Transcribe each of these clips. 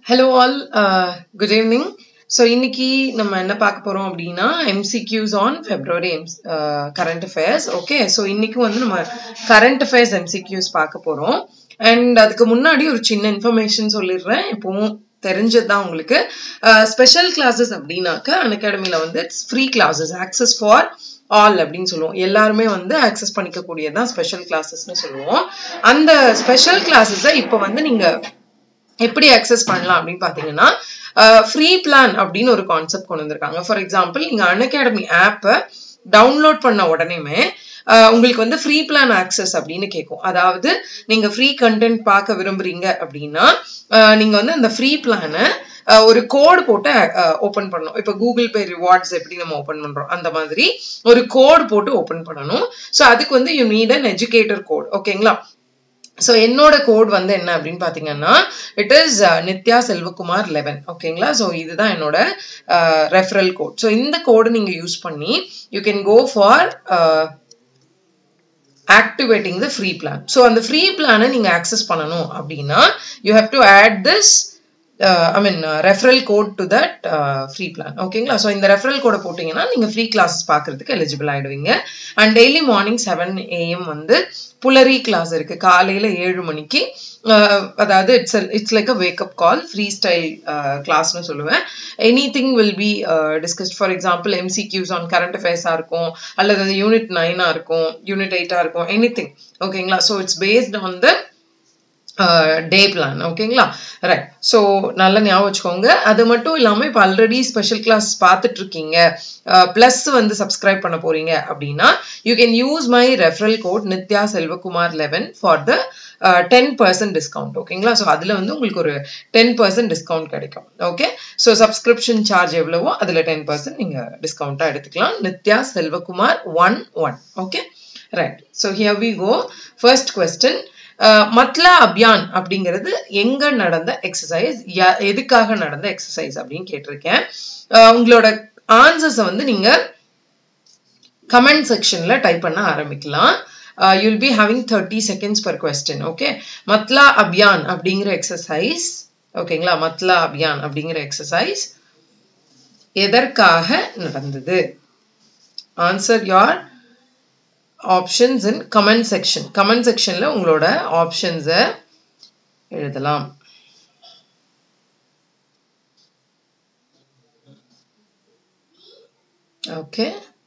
Hello all good evening so இன்னைக்கு நம்ம என்ன பார்க்க போறோம் அப்படின்னா MCQs on February current affairs okay so இன்னைக்கு வந்து நம்ம கரண்ட் அஃபேர்ஸ் எம்சிக்யூஸ் பார்க்க போறோம் அண்ட் அதுக்கு முன்னாடி ஒரு சின்ன இன்ஃபர்மேஷன் சொல்லிடுறேன் இப்போவும் தெரிஞ்சது தான் உங்களுக்கு ஸ்பெஷல் கிளாஸஸ் அப்படின்னாக்க அகாடமியில் வந்து it's free classes access for all அப்படின்னு சொல்லுவோம் எல்லாருமே வந்து ஆக்சஸ் பண்ணிக்கக்கூடியதான் ஸ்பெஷல் கிளாஸஸ்னு சொல்லுவோம் அந்த ஸ்பெஷல் கிளாஸஸை இப்போ வந்து நீங்க எப்படி அக்சஸ் பண்ணலாம் அப்படின்னு பார்த்தீங்கன்னா ஃப்ரீ பிளான் அப்படின்னு ஒரு கான்செப்ட் கொண்டு வந்திருக்காங்க ஃபார் எக்ஸாம்பிள் நீங்க அன்அகாடமி ஆப்பை டவுன்லோட் பண்ண உடனேமே உங்களுக்கு வந்து ஃப்ரீ பிளான் ஆக்சஸ் அப்படின்னு கேட்கும் அதாவது நீங்க ஃப்ரீ கண்டென்ட் பார்க்க விரும்புறீங்க அப்படின்னா நீங்க வந்து அந்த ஃப்ரீ பிளானை ஒரு கோடு போட்டு ஓப்பன் பண்ணணும் இப்போ கூகுள் பே ரிவார்ட்ஸ் எப்படி நம்ம ஓப்பன் பண்றோம் அந்த மாதிரி ஒரு கோடு போட்டு ஓப்பன் பண்ணணும் ஸோ அதுக்கு வந்து you need an educator code ஓகேங்களா ஸோ என்னோட கோட் வந்து என்ன அப்படின்னு பார்த்தீங்கன்னா it is Nithya Selvakumar eleven ஓகேங்களா ஸோ இதுதான் என்னோட ரெஃபரல் கோட் ஸோ இந்த கோடு நீங்கள் யூஸ் பண்ணி you can go for activating the free plan so அந்த ஃப்ரீ பிளானை நீங்கள் ஆக்சஸ் பண்ணணும் அப்படின்னா you have to add this I mean referral code to that free plan ஓகேங்களா ஸோ இந்த ரெஃபரல் கோடை போட்டிங்கன்னா நீங்கள் ஃப்ரீ கிளாஸஸ் பார்க்குறதுக்கு எலிஜிபிள் ஆகிடுவீங்க and daily morning seven AM வந்து புலரி கிளாஸ் இருக்கு காலையில் ஏழு மணிக்கு அதாவது it's it's like a wakeup call free style கிளாஸ்னு சொல்லுவேன் any thing will be discussed for example MCQs on current அஃபேர்ஸாக இருக்கும் அல்லது அது யூனிட் நைனாக இருக்கும் யூனிட் எயிட்டாக இருக்கும் எனி திங் ஓகேங்களா so it's based on the day plan ஓகேங்களா ரைட் ஸோ நல்லா ஞாபகம் வச்சுக்கோங்க அது மட்டும் இல்லாமல் இப்போ ஆல்ரெடி ஸ்பெஷல் கிளாஸ் பார்த்துட்டு இருக்கீங்க ப்ளஸ் வந்து சப்ஸ்கிரைப் பண்ண போறீங்க அப்படின்னா you can use my referral code Nithya Selvakumar eleven for the ten percent discount ஓகேங்களா ஸோ அதில் வந்து உங்களுக்கு ஒரு டென் பர்சன்ட் டிஸ்கவுண்ட் கிடைக்கும் ஓகே ஸோ சப்ஸ்கிரிப்ஷன் சார்ஜ் எவ்வளவோ அதில் டென் பர்சன்ட் நீங்கள் டிஸ்கவுண்ட்டாக எடுத்துக்கலாம் Nithya Selvakumar one one okay right so here we go first question Matla Abhiyan அப்படிங்கிறது எங்க நடந்த எக்ஸசைஸ் எதுக்காக நடந்த எக்ஸசைஸ் அப்படின்னு கேட்டிருக்கேன் உங்களோட ஆன்சர்ஸை வந்து நீங்க கமெண்ட் செக்ஷன்ல டைப் பண்ண ஆரம்பிக்கலாம் you'll be having thirty seconds per question okay Matla Abhiyan அப்படிங்கிற எக்ஸசைஸ் ஓகேங்களா மத்லா அபியான் அப்படிங்கிற எக்ஸசைஸ் எதற்காக நடந்தது ஆன்சர் யார் options in comment section comment செக்ஷன்ல உங்களோட ஆப்ஷன்ஸை எழுதலாம் ஓகே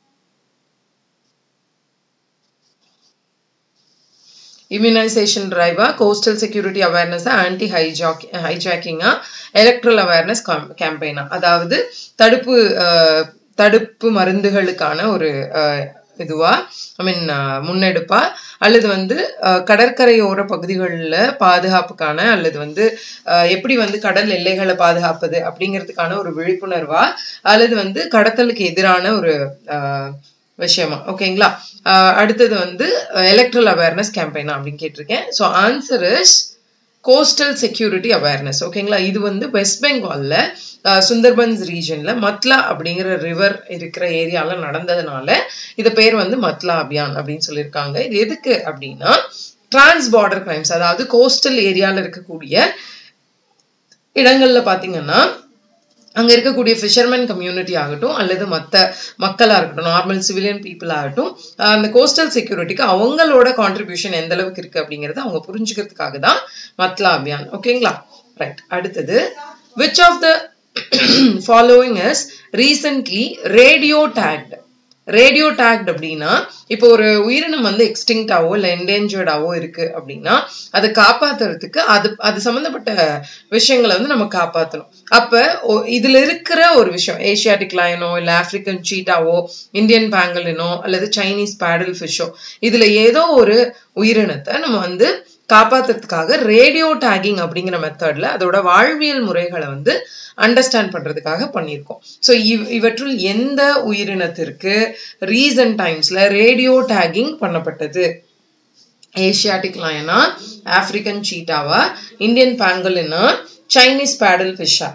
இம்யூனைசேஷன் டிரைவா coastal security awareness anti hijack ஹைஜாக்கிங்கா எலக்ட்ரல் அவேர்னஸ் கேம்பெயினா அதாவது தடுப்பு தடுப்பு மருந்துகளுக்கான ஒரு இதுவா ஐ மீன் முன்னெடுப்பா அல்லது வந்து கடற்கரையோர பகுதிகளில் பாதுகாப்புக்கான அல்லது வந்து எப்படி வந்து கடல் எல்லைகளை பாதுகாப்பது அப்படிங்கிறதுக்கான ஒரு விழிப்புணர்வா அல்லது வந்து கடத்தலுக்கு எதிரான ஒரு விஷயமா ஓகேங்களா அடுத்தது வந்து எலக்ட்ரல் அவேர்னஸ் கேம்பெயினா அப்படின்னு கேட்டிருக்கேன் so answer is coastal security awareness ஓகேங்களா இது வந்து வெஸ்ட் பெங்கால்ல சுந்தர்பன்ஸ் ரீஜன்ல மத்லா அப்படிங்கிற ரிவர் இருக்கிற ஏரியால நடந்ததுனால இது பேர் வந்து மத்லா அபியான் அப்படின்னு சொல்லியிருக்காங்க இது எதுக்கு அப்படின்னா டிரான்ஸ் பார்டர் கிரைம்ஸ் அதாவது கோஸ்டல் ஏரியால இருக்கக்கூடிய இடங்கள்ல பாத்தீங்கன்னா அங்க இருக்கக்கூடிய ஃபிஷர்மேன் கம்யூனிட்டி ஆகட்டும் அல்லது மற்ற மக்களா இருக்கட்டும் நார்மல் சிவிலியன் பீப்புள் ஆகட்டும் அந்த கோஸ்டல் செக்யூரிட்டிக்கு அவங்களோட கான்ட்ரிபியூஷன் எந்த அளவுக்கு இருக்கு அப்படிங்கறத அவங்க புரிஞ்சுக்கிறதுக்காக தான் மத்லா அபியான் ஓகேங்களா ரைட் அடுத்தது which of the following is recently radio tagged radio tagged அப்படின்னா இப்போ ஒரு உயிரினம் வந்து எக்ஸ்டிங்டாவோ இல்லை என்டேஞ்சர்டாவோ இருக்கு அப்படின்னா அதை காப்பாத்துறதுக்கு அது அது சம்மந்தப்பட்ட விஷயங்களை வந்து நம்ம காப்பாற்றணும் அப்ப இதுல இருக்கிற ஒரு விஷயம் ஏசியாட்டிக் லயனோ இல்லை ஆப்பிரிக்கன் சீட்டாவோ இந்தியன் பேங்கலினோ அல்லது சைனீஸ் பேடல் ஃபிஷ்ஷோ இதுல ஏதோ ஒரு உயிரினத்தை நம்ம வந்து காப்பாத்துறதுக்காக ரேடியோ டேகிங் அப்படிங்கிற மெத்தட்ல அதோட வாழ்வியல் முறைகளை வந்து அண்டர்ஸ்டாண்ட் பண்றதுக்காக பண்ணியிருக்கோம் ஸோ இவ் இவற்றுள் எந்த உயிரினத்திற்கு ரீசன்ட் டைம்ஸ்ல ரேடியோ டேகிங் பண்ணப்பட்டது ஏசியாட்டிக் லயனா ஆப்பிரிக்கன் சீட்டாவா இந்தியன் பேங்கலினா சைனீஸ் பேடல் ஃபிஷ்ஷா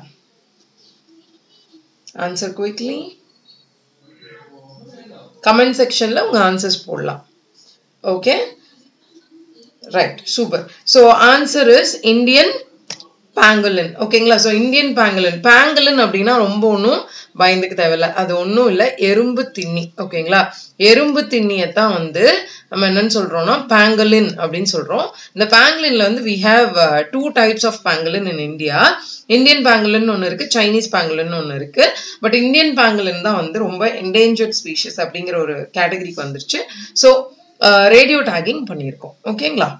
ஆன்சர் குவிக்லி கமெண்ட் செக்ஷன்ல உங்க ஆன்சர்ஸ் போடலாம் okay right super so answer is Indian pangolin ஓகேங்களா ஸோ இந்தியன் பேங்கலின் பேங்கலின் அப்படின்னா ரொம்ப ஒன்றும் பயந்துக்கு தேவையில்ல அது ஒன்றும் இல்லை எறும்பு திண்ணி ஓகேங்களா எறும்பு திண்ணியத்தான் வந்து நம்ம என்னன்னு சொல்றோம்னா பேங்கலின் அப்படின்னு சொல்றோம் இந்த பேங்கலின்ல வந்து we have two types of pangolin in India Indian pangolin ஒன்று இருக்கு சைனீஸ் பேங்கலின் ஒன்று இருக்கு பட் இந்தியன் பேங்கலின் தான் வந்து ரொம்ப என்டேஞ்சர்ட் ஸ்பீஷஸ் அப்படிங்கிற ஒரு கேட்டகரிக்கு வந்துருச்சு ஸோ ரேடியோ டேகிங் பண்ணியிருக்கோம் ஓகேங்களா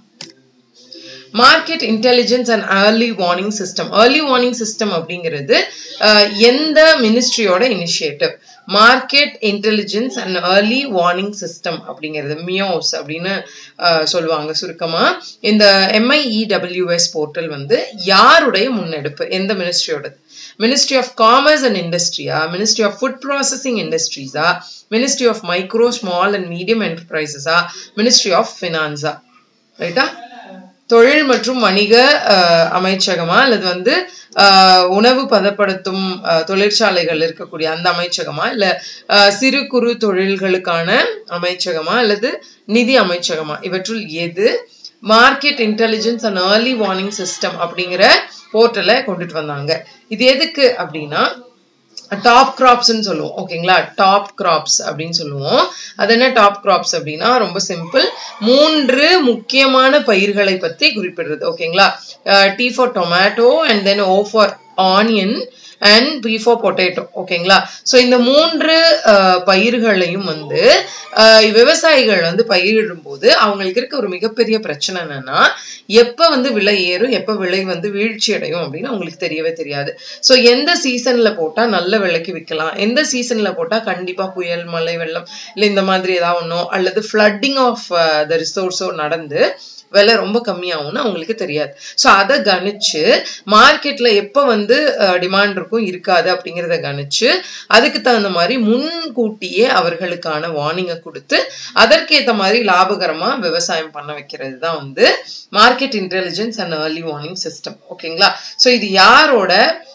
market intelligence and early warning system early warning system அப்படிங்கிறது எந்த மினிஸ்ட்ரியோட initiative market intelligence and early warning system அப்படிங்கிறது மியோஸ் அப்படின்னு சொல்லுவாங்க சுருக்கமா இந்த எம்ஐஇடபிள்யூஎஸ் போர்ட்டல் வந்து யாருடைய முன்னெடுப்பு எந்த மினிஸ்ட்ரியோடது மினிஸ்ட்ரி ஆஃப் காமர்ஸ் அண்ட் இண்டஸ்ட்ரியா மினிஸ்ட்ரி ஆஃப் ஃபுட் ப்ராசஸிங் இண்டஸ்ட்ரீஸா ministry of micro small and medium என்டர்பிரைசஸா மினிஸ்ட்ரி ஆஃப் ஃபினான்ஸா ரைட்டா தொழில் மற்றும் வணிக அமைச்சகமா அல்லது வந்து உணவு பதப்படுத்தும் தொழிற்சாலைகள் இருக்கக்கூடிய அந்த அமைச்சகமா இல்ல சிறு குறு தொழில்களுக்கான அமைச்சகமா அல்லது நிதி அமைச்சகமா இவற்றுள் எது market intelligence and early warning system அப்படிங்கிற போர்ட்டலை கொண்டுட்டு வந்தாங்க இது எதுக்கு அப்படின்னா டாப் கிராப்ஸ்ன்னு சொல்லுவோம் ஓகேங்களா டாப் கிராப்ஸ் அப்படின்னு சொல்லுவோம் அது என்ன டாப் கிராப்ஸ் அப்படின்னா ரொம்ப சிம்பிள் மூன்று முக்கியமான பயிர்களை பத்தி குறிப்பிடுறது ஓகேங்களா T for tomato and then O for onion and P for potato ஓகேங்களா ஸோ இந்த மூன்று பயிர்களையும் வந்து விவசாயிகள் வந்து பயிரிடும் போது அவங்களுக்கு இருக்க ஒரு மிகப்பெரிய பிரச்சனை என்னன்னா எப்ப வந்து விலை ஏறும் எப்ப விலை வந்து வீழ்ச்சி அடையும் அப்படின்னு அவங்களுக்கு தெரியவே தெரியாது ஸோ எந்த சீசன்ல போட்டா நல்ல விலைக்கு விற்கலாம் எந்த சீசன்ல போட்டா கண்டிப்பா புயல் மழை வெள்ளம் இல்லை இந்த மாதிரி ஏதாவது ஒன்றோ அல்லது ஃப்ளட்டிங் ஆஃப் த ரிசோர்ஸோ நடந்து விலை ரொம்ப கம்மியாகும்னு அவங்களுக்கு தெரியாது ஸோ அதை கணிச்சு மார்க்கெட்ல எப்போ வந்து டிமாண்ட் இருக்கும் இருக்காது அப்படிங்கிறத கணிச்சு அதுக்கு தகுந்த மாதிரி முன்கூட்டியே அவர்களுக்கான வார்னிங்கை கொடுத்து அதற்கேற்ற மாதிரி லாபகரமா விவசாயம் பண்ண வைக்கிறது தான் வந்து market intelligence and early warning system ஓகேங்களா ஸோ இது யாரோட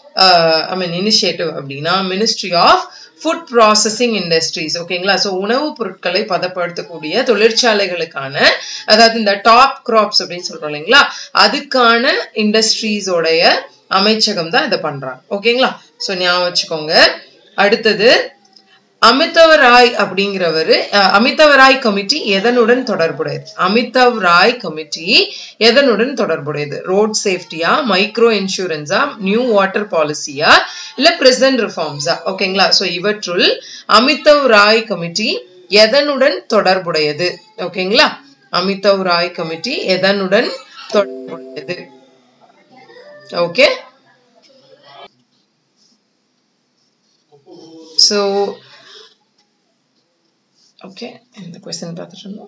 ஐ மீன் இனிஷியேட்டிவ் அப்படின்னா ministry of food processing industries ஓகேங்களா ஸோ உணவுப் பொருட்களை பதப்படுத்தக்கூடிய தொழிற்சாலைகளுக்கான அதாவது இந்த டாப் கிராப்ஸ் அப்படின்னு சொல்றோம் இல்லைங்களா அதுக்கான இண்டஸ்ட்ரீஸோடைய அமைச்சகம் தான் இதை பண்றாங்க ஓகேங்களா ஸோ ஞாபகம் வச்சுக்கோங்க அடுத்தது அமிதவ் ராய் அப்படிங்கிறவரு அமிதவ் ராய் கமிட்டி எதனுடன் தொடர்புடையது அமிதவ் ராய் கமிட்டி எதனுடன் தொடர்புடையது ரோட் சேஃப்டியா மைக்ரோ இன்சூரன்ஸா நியூ வாட்டர் பாலிசியா இல்ல பிரசன்ட் ரிஃபார்ம்ஸா ஓகேங்களா ஸோ இவற்றுள் அமிதவ் ராய் கமிட்டி எதனுடன் தொடர்புடையது ஓகேங்களா அமிதவ் ராய் கமிட்டி எதனுடன் தொடர்புடையது ஓகே ஸோ ஓகே இந்த கொஸ்டின் பார்த்துட்டு இருந்தோம்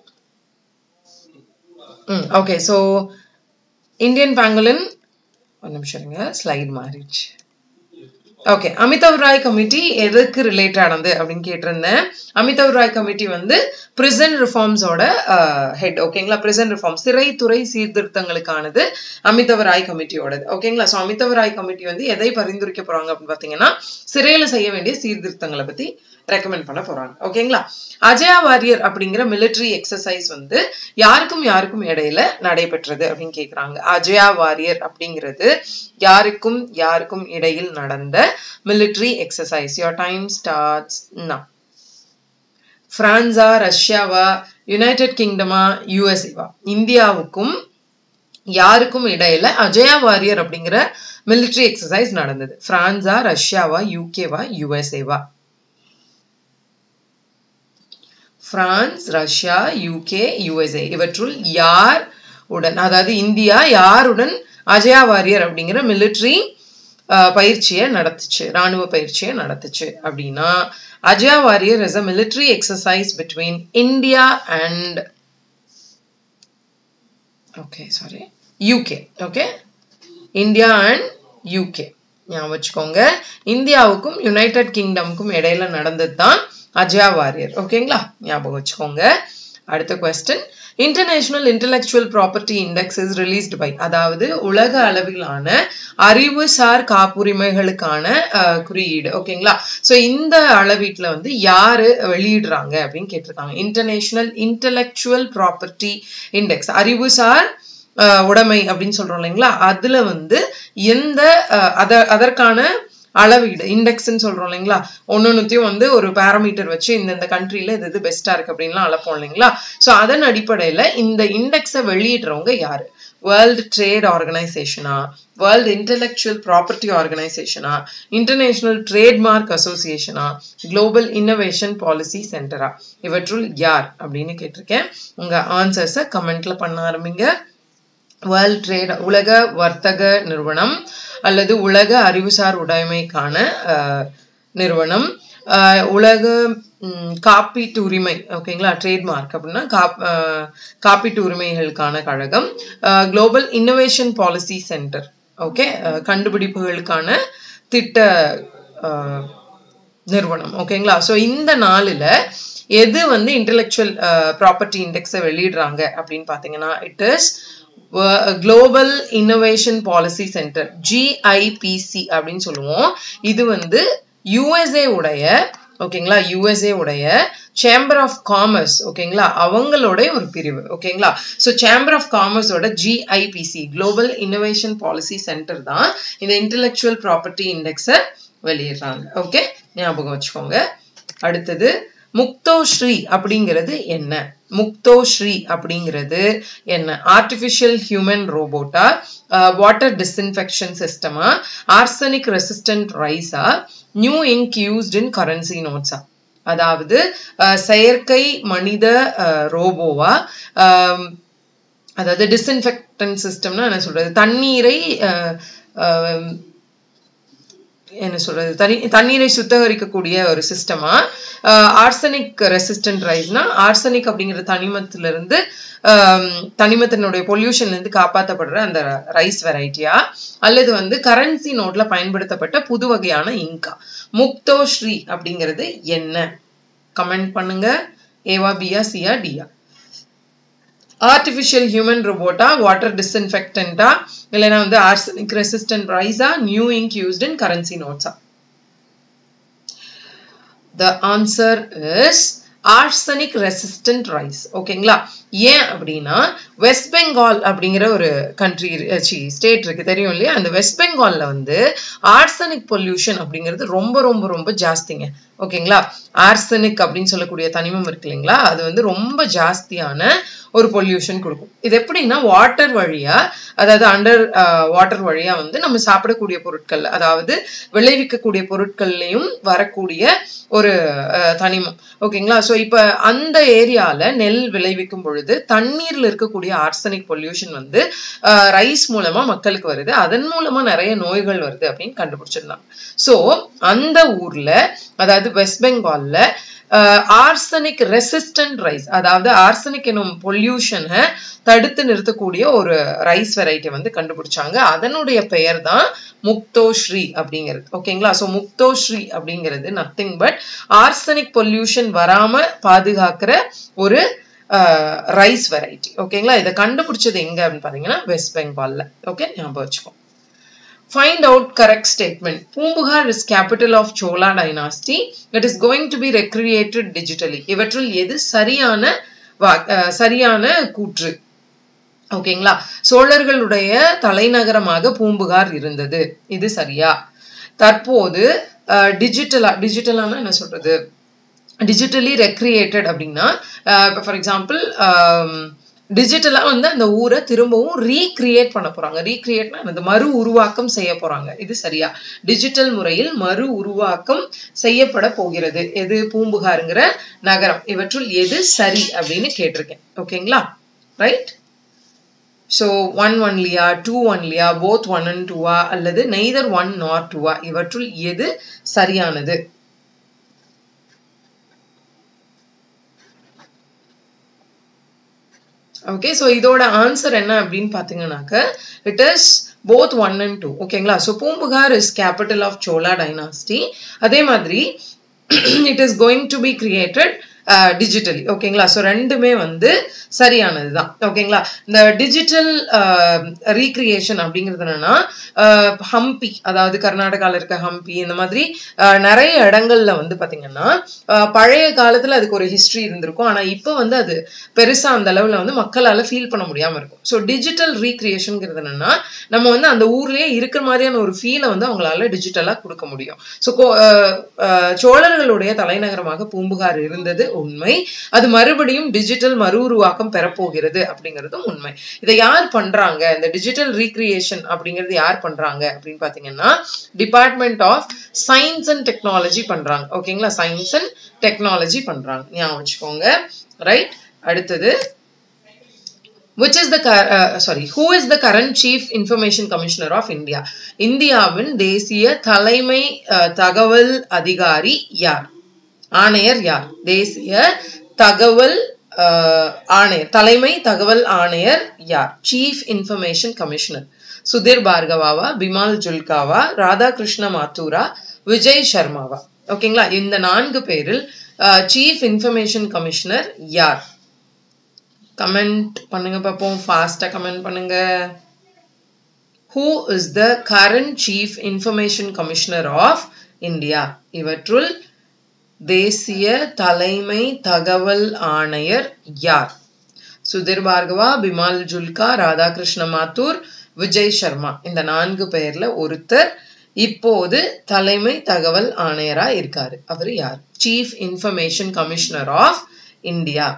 ம் ஓகே ஸோ இந்தியன் பேங்கலின் ஒரு நிமிஷம் இருங்க ஸ்லைட் மாறிடுச்சு ஓகே அமிதவ் ராய் கமிட்டி எதுக்கு ரிலேட் ஆனது அப்படின்னு கேட்டிருந்தேன் அமிதவ் ராய் கமிட்டி வந்து பிரிசன் ரிஃபார்ம்ஸோட ஹெட் ஓகேங்களா பிரிசன் ரிஃபார்ம் சிறைத்துறை சீர்திருத்தங்களுக்கானது அமிதவ் ராய் கமிட்டியோடது ஓகேங்களா ஸோ அமிதவ் ராய் கமிட்டி வந்து எதை பரிந்துரைக்க போறாங்க அப்படின்னு பார்த்தீங்கன்னா சிறையில் செய்ய வேண்டிய சீர்திருத்தங்களை பத்தி ரெக்கமெண்ட் பண்ண போறாங்க ஓகேங்களா அஜயா வாரியர் அப்படிங்கிற மிலிட்ரி எக்ஸசைஸ் வந்து யாருக்கும் யாருக்கும் இடையில நடைபெற்றது அப்படின்னு கேக்குறாங்க அஜயா வாரியர் அப்படிங்கிறது யாருக்கும் யாருக்கும் இடையில் நடந்த military exercise your time starts now பிரான்ஸா ரஷ்யாவா யுனைடெட் கிங்டமா யுஎஸ்ஏவா இந்தியாவுக்கும் யாருக்கும் இடையில அஜயா வாரியர் அப்படிங்கிற மிலிட்ரி எக்ஸசைஸ் நடந்தது பிரான்ஸா ரஷ்யாவா யூகேவா யுஎஸ்ஏவா பிரான்ஸ் ரஷ்யா யூகே யுஎஸ்ஏ இவற்றுள் யார் உடன் அதாவது இந்தியா யாருடன் அஜயா வாரியர் அப்படிங்கிற மிலிட்ரி பயிற்சியை நடத்துச்சு ராணுவ பயிற்சியை நடத்துச்சு அப்படின்னா Ajaya warrior is a military exercise between India and okay sorry UK okay India and UK ஞாபகம் வச்சுக்கோங்க இந்தியாவுக்கும் யுனைடெட் கிங்டம்க்கும் இடையில நடந்தது தான் அஜயா வாரியர் ஓகேங்களா ஞாபகம் வச்சுக்கோங்க அடுத்த question international intellectual property index is released by அதாவது உலக அளவிலான அறிவுசார் காப்புரிமைகளுக்கான குறியீடு ஓகேங்களா ஸோ இந்த அளவீட்டில் வந்து யாரு வெளியிடுறாங்க அப்படின்னு கேட்டிருக்காங்க இன்டர்நேஷனல் இன்டெலெக்சுவல் ப்ராப்பர்ட்டி இண்டெக்ஸ் அறிவுசார் உடைமை அப்படின்னு சொல்றோம் இல்லைங்களா அதுல வந்து எந்த அத அதற்கான அளவீடு இண்டெக்ஸ்ன்னு சொல்றோம் இல்லைங்களா ஒன்னொன்னுத்தையும் வந்து ஒரு பேராமீட்டர் வச்சு இந்த இந்த கண்ட்ரில இது இது பெஸ்டா இருக்கு அப்படின்லாம் அளப்போம் இல்லைங்களா ஸோ அதன் அடிப்படையில இந்த இண்டெக்ஸை வெளியிடுறவங்க யாரு வேர்ல்டு ட்ரேட் ஆர்கனைசேஷனா வேர்ல்டு இன்டெலெக்சுவல் ப்ராப்பர்ட்டி ஆர்கனைசேஷனா இன்டர்நேஷனல் ட்ரேட்மார்க் அசோசியேஷனா குளோபல் இன்னோவேஷன் பாலிசி சென்டரா இவற்றுள் யார் அப்படின்னு கேட்டிருக்கேன் உங்க ஆன்சர்ஸை கமெண்ட்ல பண்ண ஆரம்பிங்க வேர்ல்ட் ட்ரேட் உலக வர்த்தக நிறுவனம் அல்லது உலக அறிவுசார் உடைமைக்கான நிறுவனம் உலக காப்பீட்டு உரிமை ஓகேங்களா ட்ரேட்மார்க் அப்படின்னா காப்பீட்டு உரிமைகளுக்கான கழகம் global innovation policy centre okay கண்டுபிடிப்புகளுக்கான திட்ட நிறுவனம் ஓகேங்களா ஸோ இந்த நாளில் எது வந்து இன்டெலெக்சுவல் ப்ராப்பர்ட்டி இண்டெக்ஸை வெளியிடுறாங்க அப்படின்னு பார்த்தீங்கன்னா it is global innovation policy centre GIPC அப்படின்னு சொல்லுவோம் இது வந்து யுஎஸ்ஏ உடைய ஓகேங்களா யுஎஸ்ஏ உடைய சேம்பர் ஆஃப் காமர்ஸ் ஓகேங்களா அவங்களோட ஒரு பிரிவு ஓகேங்களா ஸோ சேம்பர் ஆஃப் காமர்ஸோட GIPC global innovation policy centre தான் இந்த இன்டெலெக்சுவல் ப்ராப்பர்ட்டி இண்டெக்ஸை வெளியிடுறாங்க ஓகே ஞாபகம் வச்சுக்கோங்க அடுத்தது முக்தோஸ்ரீ அப்படிங்கிறது என்ன முக்தோஸ்ரீ அப்படிங்கிறது என்ன ஆர்டிஃபிஷியல் ஹியூமன் ரோபோட்டா வாட்டர் டிஸ்இன்ஃபெக்ஷன் சிஸ்டமா ஆர்சனிக் ரெசிஸ்டன்ட் ரைஸா new ink used in currency நோட்ஸா அதாவது செயற்கை மனித ரோபோவா அதாவது டிஸ்இன்ஃபெக்டன் சிஸ்டம்னா என்ன சொல்றது தண்ணீரை என்ன சொல்றது தனி தண்ணீரை சுத்தகரிக்கக்கூடிய ஒரு சிஸ்டமா ஆர்சனிக் ரெசிஸ்டன்ட் ரைஸ்னா ஆர்சனிக் அப்படிங்கிற தனிமத்துல இருந்து தனிமத்தினுடைய பொல்யூஷன்ல இருந்து காப்பாற்றப்படுற அந்த ரைஸ் வெரைட்டியா அல்லது வந்து கரன்சி நோட்ல பயன்படுத்தப்பட்ட புது வகையான இங்கா முக்தோ ஸ்ரீ அப்படிங்கிறது என்ன கமெண்ட் பண்ணுங்க ஏவா பியா சியா டியா ஆர்டிஃபிஷியல் ஹியூமன் ரோபோட்டா வாட்டர் டிஸ்இன்ஃபெக்டண்டா இல்லைன்னா வந்து ஆர்சனிக் ரெசிஸ்டன்ட் ரைஸா new ink used in currency நோட்ஸா the answer is arsenic resistant rice ஓகேங்களா ஏன் அப்படின்னா வெஸ்ட் பெங்கால் அப்படிங்கிற ஒரு கண்ட்ரி ஸ்டேட் இருக்கு தெரியும் இல்லையா அந்த வெஸ்ட் பெங்கால்ல வந்து ஆர்சனிக் பொல்யூஷன் அப்படிங்கிறது ரொம்ப ரொம்ப ரொம்ப ஜாஸ்திங்க ஓகேங்களா ஆர்சனிக் அப்படின்னு சொல்லக்கூடிய தனிமம் இருக்கு இல்லைங்களா அது வந்து ரொம்ப ஜாஸ்தியான ஒரு பொல்யூஷன் கொடுக்கும் இது எப்படின்னா வாட்டர் வழியா அதாவது அண்டர் வாட்டர் வழியா வந்து நம்ம சாப்பிடக்கூடிய பொருட்கள் அதாவது விளைவிக்கக்கூடிய பொருட்கள்லையும் வரக்கூடிய ஒரு தனிமம் ஓகேங்களா ஸோ இப்போ அந்த ஏரியால நெல் விளைவிக்கும் பொழுது தண்ணீர்ல இருக்கக்கூடிய ஆர்சனிக் பொல்யூஷன் வந்து ரைஸ் மூலமா மக்களுக்கு வருது அதன் மூலமா நிறைய நோய்கள் வருது அப்படின்னு கண்டுபிடிச்சிருந்தாங்க ஸோ அந்த ஊர்ல அதாவது வெஸ்ட் பெங்கால்ல ஆர்சனிக் ரெசிஸ்டன்ட் ரைஸ் அதாவது ஆர்சனிக் எனும் பொல்யூஷனை தடுத்து நிறுத்தக்கூடிய ஒரு ரைஸ் வெரைட்டி வந்து கண்டுபிடிச்சாங்க அதனுடைய பெயர் தான் முக்தோஸ்ரீ அப்படிங்கிறது ஓகேங்களா ஸோ முக்தோஸ்ரீ அப்படிங்கிறது நத்திங் பட் ஆர்சனிக் பொல்யூஷன் வராம பாதுகாக்கிற ஒரு ரைஸ் வெரைட்டி ஓகேங்களா இதை கண்டுபிடிச்சது எங்க அப்படின்னு பாத்தீங்கன்னா வெஸ்ட் பெங்கால்ல ஓகே ஞாபகம் வச்சுக்கோ Find out correct statement. Poombugar is capital of Chola dynasty. It is going to be recreated digitally. இவற்றுள் எது சரியான சரியான கூற்று ஓகேங்களா சோழர்களுடைய தலைநகரமாக பூம்புகார் இருந்தது இது சரியா தற்போது டிஜிட்டலா டிஜிட்டலான என்ன சொல்றது டிஜிட்டலி ரெக்ரியேட்டட் அப்படின்னா ஃபார் எக்ஸாம்பிள் டிஜிட்டலா வந்து அந்த ஊரை திரும்பவும் ரீக்ரியேட் பண்ண போறாங்க ரீக்ரியேட்னா அந்த மறு உருவாக்கம் செய்ய போறாங்க இது சரியா டிஜிட்டல் முறையில் மறு உருவாக்கம் செய்யப்பட போகிறது எது பூம்புகாருங்கிற நகரம் இவற்றுள் எது சரி அப்படின்னு கேட்டிருக்கேன் ஓகேங்களா ரைட் ஸோ ஒன் ஒன்லியா டூ ஒன்லியா போத் ஒன் அண்ட் டூவா அல்லது நெய்தர் ஒன் நார் டூவா இவற்றுள் எது சரியானது ஓகே ஸோ இதோட ஆன்சர் என்ன அப்படின்னு பார்த்தீங்கன்னாக்க it is both one and two ஓகேங்களா so Poompuhar is capital of Chola dynasty அதே மாதிரி it is going to be created digitally ஓகேங்களா ஸோ ரெண்டுமே வந்து சரியானது தான் ஓகேங்களா இந்த டிஜிட்டல் ரீக்ரியேஷன் அப்படிங்கிறது என்னன்னா ஹம்பி அதாவது கர்நாடகாவில் இருக்க ஹம்பி இந்த மாதிரி நிறைய இடங்கள்ல வந்து பாத்தீங்கன்னா பழைய காலத்துல அதுக்கு ஒரு ஹிஸ்டரி இருந்திருக்கும் ஆனா இப்போ வந்து அது பெருசா அந்த அளவுல வந்து மக்களால ஃபீல் பண்ண முடியாம இருக்கும் ஸோ டிஜிட்டல் ரீக்ரியேஷன்ங்கிறது என்னன்னா நம்ம வந்து அந்த ஊர்லயே இருக்கிற மாதிரியான ஒரு ஃபீலை வந்து அவங்களால டிஜிட்டலா கொடுக்க முடியும் ஸோ சோழர்களுடைய தலைநகரமாக பூம்புகார் இருந்தது உண்மை அது மறுபடியும் டிஜிட்டல் மறு உருவாக்கம் பெறப்போகிறது அப்படிங்கிறதும் உண்மை இதை யார் பண்றாங்க இந்த டிஜிட்டல் ரீக்ரியேஷன் அப்படிங்கிறது யார் பண்றாங்க அப்படின்னு பாத்தீங்கன்னா department of science and technology பண்றாங்க ஓகேங்களா சயின்ஸ் அண்ட் டெக்னாலஜி பண்றாங்க ஞாபகம் வச்சுக்கோங்க ரைட் அடுத்தது which is the uh, sorry who is the current chief information commissioner of india இந்தியாவின் தேசிய தலைமை தகவல் அதிகாரி யார் ஆணையர் யார் தேசிய தகவல் ஆணையர் தலைமை தகவல் ஆணையர் யார் சீஃப் இன்ஃபர்மேஷன் கமிஷனர் சுதீர் பார்கவாவா பிமால் ஜுல்காவா ராதாகிருஷ்ண மாத்தூரா விஜய் சர்மாவா ஓகேங்களா இந்த நான்கு பேரில் சீஃப் இன்ஃபர்மேஷன் கமிஷனர் யார் கமெண்ட் பண்ணுங்க பார்ப்போம் ஃபாஸ்டா கமெண்ட் பண்ணுங்க who is the current chief information commissioner of India இவற்றுள் தேசிய தலைமை தகவல் ஆணையர் யார் சுதீர் பார்கவா பிமால் ஜுல்கா ராதாகிருஷ்ண மாத்தூர் விஜய் சர்மா இந்த நான்கு பெயர்ல ஒருத்தர் இப்போது தலைமை தகவல் ஆணையரா இருக்காரு அவர் யார் chief information commissioner of India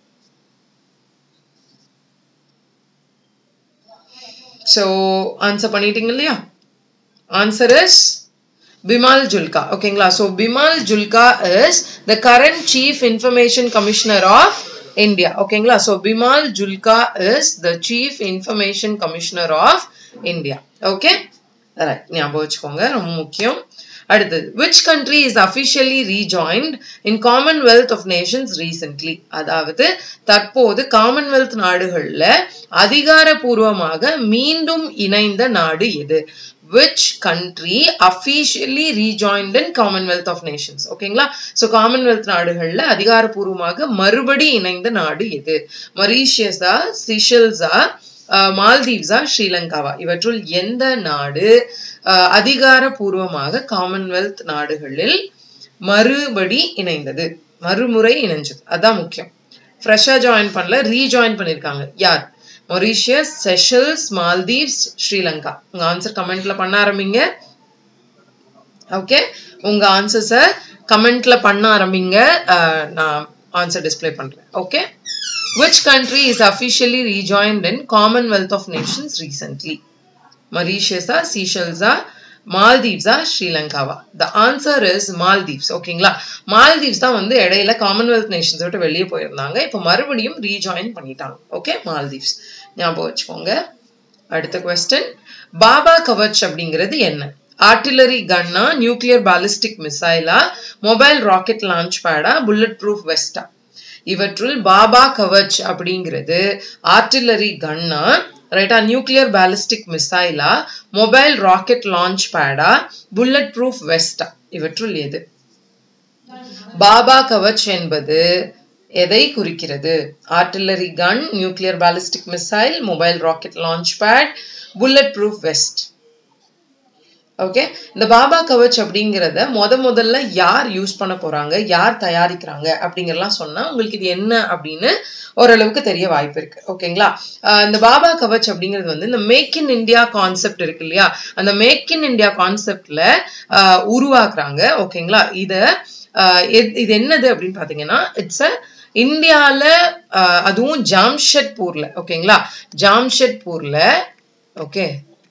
so answer பண்ணிட்டீங்க இல்லையா ஆன்சர் இஸ் பிமால் ஜுல்கா ஓகேங்களா so Bimal Julka is the current chief information commissioner of India ஓகேங்களா so Bimal Julka is the chief information commissioner of India okay right ஞாபகம் வச்சுக்கோங்க ரொம்ப முக்கியம் அடுத்தது which country is officially rejoined in commonwealth of nations recently அதாவது தற்போது commonwealth நாடுகள்ல அதிகாரபூர்வமாக மீண்டும் இணைந்த நாடு எது which country officially rejoined in commonwealth of nations ஓகேங்களா ஸோ காமன்வெல்த் நாடுகள்ல அதிகாரப்பூர்வமாக மறுபடி இணைந்த நாடு எது மொரீஷியஸா சிஷல்ஸா மால்தீவ்ஸா ஸ்ரீலங்காவா இவற்றுள் எந்த நாடு அதிகாரபூர்வமாக காமன்வெல்த் நாடுகளில் மறுபடி இணைந்தது மறுமுறை இணைஞ்சது அதான் முக்கியம் ஃப்ரெஷ்ஷா ஜாயின் பண்ணல ரீஜாயின் பண்ணிருக்காங்க யார் மொரீஷியஸ் செஷல்ஸ் மால்தீவ்ஸ் ஸ்ரீலங்கா உங்க ஆன்சர் கமெண்ட்ல பண்ண ஆரம்பிங்க ஓகே உங்க ஆன்சர்ஸை கமெண்ட்ல பண்ண ஆரம்பிங்க நான் ஆன்சர் டிஸ்பிளே பண்றேன் okay Which country is officially rejoined in Commonwealth of Nations recently? Mauritius, Seychelles, மால்தீவ்ஸா ஸ்ரீலங்காவா த ஆன்சர் இஸ் மால்தீவ்ஸ் ஓகேங்களா மால்தீவ்ஸ் தான் வந்து இடையில காமன்வெல்த் நேஷன்ஸ் விட்டு வெளியே போயிருந்தாங்க இப்போ மறுபடியும் ரீஜாயின் பண்ணிட்டாங்க ஓகே மால்தீவ்ஸ் ஞாபகம் வச்சுக்கோங்க அடுத்த கொஸ்டின் பாபா கவச் அப்படிங்கிறது என்ன ஆர்டிலரி கன்னா நியூக்ளியர் பாலிஸ்டிக் மிசைலா மொபைல் ராக்கெட் லான்ச் பேடா புல்லட் ப்ரூஃப் வெஸ்டா இவற்றுள் பாபா கவச் அப்படிங்கிறது ஆர்டிலரி கன்னா ரைட்டா நியூக்ளியர் பாலிஸ்டிக் மிசைலா மொபைல் ராக்கெட் லான்ச் பேடா புல்லட் ப்ரூஃப் வெஸ்டா இவற்றுள் எது பாபா கவச் என்பது எதை குறிக்கிறது artillery gun nuclear ballistic missile mobile rocket launch pad bullet proof vest okay இந்த பாபா கவச் அப்படிங்கிறத முத முதல்ல யார் யூஸ் பண்ண போறாங்க யார் தயாரிக்கிறாங்க அப்படிங்கறலாம் சொன்னா உங்களுக்கு இது என்ன அப்படின்னு ஓரளவுக்கு தெரிய வாய்ப்பு இருக்கு ஓகேங்களா இந்த பாபா கவச் அப்படிங்கிறது வந்து இந்த மேக் இன் இந்தியா கான்செப்ட் இருக்கு இல்லையா அந்த மேக் இன் இந்தியா கான்செப்ட்ல உருவாக்குறாங்க ஓகேங்களா இத இது என்னது அப்படின்னு பாத்தீங்கன்னா இட்ஸ் அ இந்தியால அதுவும் ஜாம்ஷெட்பூர்ல ஓகேங்களா ஜாம்ஷெட்பூர்ல okay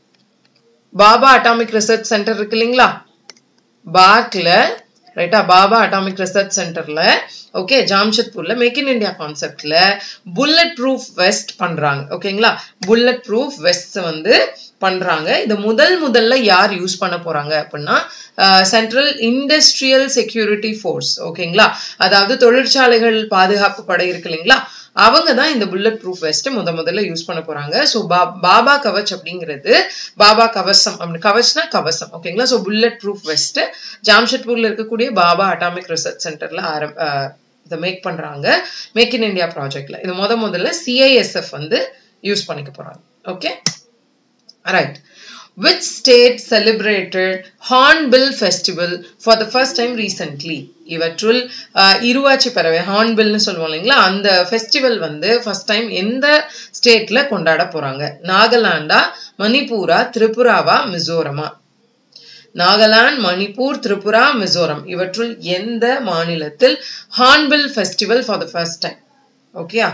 Bhabha atomic research centre இருக்கு இல்லைங்களா பார்க்ல ரைட்டா பாபா அட்டாமிக் ரிசர்ச் சென்டர்ல ஓகே ஜாம்ஷெட்பூர்ல மேக் இன் இந்தியா கான்செப்ட்ல புல்லட் ப்ரூஃப் வெஸ்ட் பண்றாங்க ஓகேங்களா புல்லட் ப்ரூஃப் வெஸ்ட் வந்து பண்றாங்க இது முதல் முதல்ல யார் யூஸ் பண்ண போறாங்க அப்படின்னா சென்ட்ரல் இண்டஸ்ட்ரியல் செக்யூரிட்டி ஃபோர்ஸ் ஓகேங்களா அதாவது தொழிற்சாலைகள் பாதுகாப்பு படை இருக்கு இல்லைங்களா அவங்க தான் இந்த புல்லட் ப்ரூஃப் வெஸ்ட் முத முதல்ல யூஸ் பண்ண போறாங்க ஸோ பாபா கவச் அப்படிங்கிறது பாபா கவசம் அப்படி கவச்னா கவசம் ஓகேங்களா ஸோ புல்லட் ப்ரூஃப் வெஸ்ட் ஜாம்ஷெட்பூர்ல இருக்கக்கூடிய பாபா அட்டாமிக் ரிசர்ச் சென்டர்ல ஆரம் இதை மேக் பண்றாங்க மேக் இன் இந்தியா ப்ராஜெக்ட்ல இது முத முதல்ல சிஐஎஸ்எஃப் வந்து யூஸ் பண்ணிக்க போறாங்க okay right which state celebrated Hornbill Festival for the first time recently? இவற்றுள் இருவாச்சி பறவை ஹார்ன்பில்னு சொல்லுவோம் இல்லைங்களா அந்த ஃபெஸ்டிவல் வந்து ஃபர்ஸ்ட் டைம் எந்த ஸ்டேட்ல கொண்டாட போறாங்க நாகாலாண்டா மணிப்பூரா திரிபுராவா மிசோரமா நாகாலாந்து மணிப்பூர் திரிபுரா மிசோரம் இவற்றுள் எந்த மாநிலத்தில் hornbill festival for the first time ஓகேயா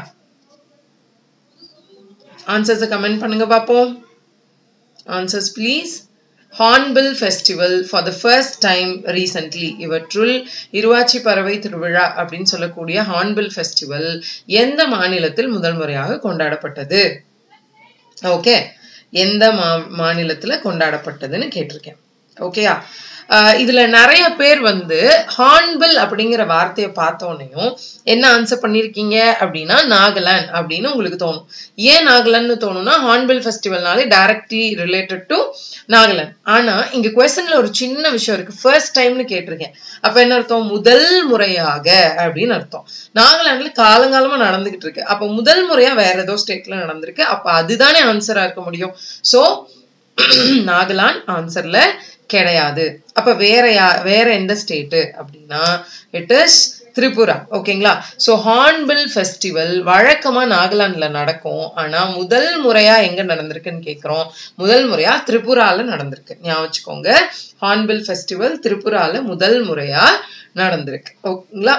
ஆன்சர்ஸை கமெண்ட் பண்ணுங்க பார்ப்போம் answers please hornbill festival for the first time recently இவற்றுள் இருவாச்சி பறவை திருவிழா அப்படின்னு சொல்லக்கூடிய ஹார்ன்பில் ஃபெஸ்டிவல் எந்த மாநிலத்தில் முதல் முறையாக கொண்டாடப்பட்டது ஓகே எந்த மா மாநிலத்தில் கொண்டாடப்பட்டதுன்னு கேட்டிருக்கேன் ஓகேயா இதுல நிறைய பேர் வந்து ஹார்ன்பில் அப்படிங்கிற வார்த்தையை பார்த்தோன்னையும் என்ன ஆன்சர் பண்ணிருக்கீங்க அப்படின்னா நாகாலாந்து அப்படின்னு உங்களுக்கு தோணும் ஏன் நாகாலாந்து தோணும்னா ஹார்ன்பில் ஃபெஸ்டிவல்னாலே டைரக்ட்லி ரிலேட்டட் டு நாகாலாந்து ஆனா இங்க கொஸ்டின்ல ஒரு சின்ன விஷயம் இருக்கு ஃபர்ஸ்ட் டைம்னு கேட்டிருக்கேன் அப்ப என்ன அர்த்தம் முதல் முறையாக அப்படின்னு அர்த்தம் நாகாலாந்துல காலங்காலமா நடந்துகிட்டு இருக்கு அப்ப முதல் முறையா வேற ஏதோ ஸ்டேட்ல நடந்திருக்கு அப்ப அதுதானே ஆன்சரா இருக்க முடியும் சோ நாகாலாந்து ஆன்சர்ல கிடையாது அப்ப வேற யா வேற எந்த ஸ்டேட்டு அப்படின்னா இட் இஸ் திரிபுரா ஓகேங்களா ஸோ ஹார்ன்பில் ஃபெஸ்டிவல் வழக்கமா நாகாலாந்துல நடக்கும் ஆனா முதல் முறையா எங்க நடந்திருக்குன்னு கேட்கிறோம் முதல் முறையா திரிபுரால நடந்திருக்கு ஞாபகம் வச்சுக்கோங்க ஹார்ன்பில் ஃபெஸ்டிவல் திரிபுரால முதல் முறையா நடந்திருக்கு ஓகேங்களா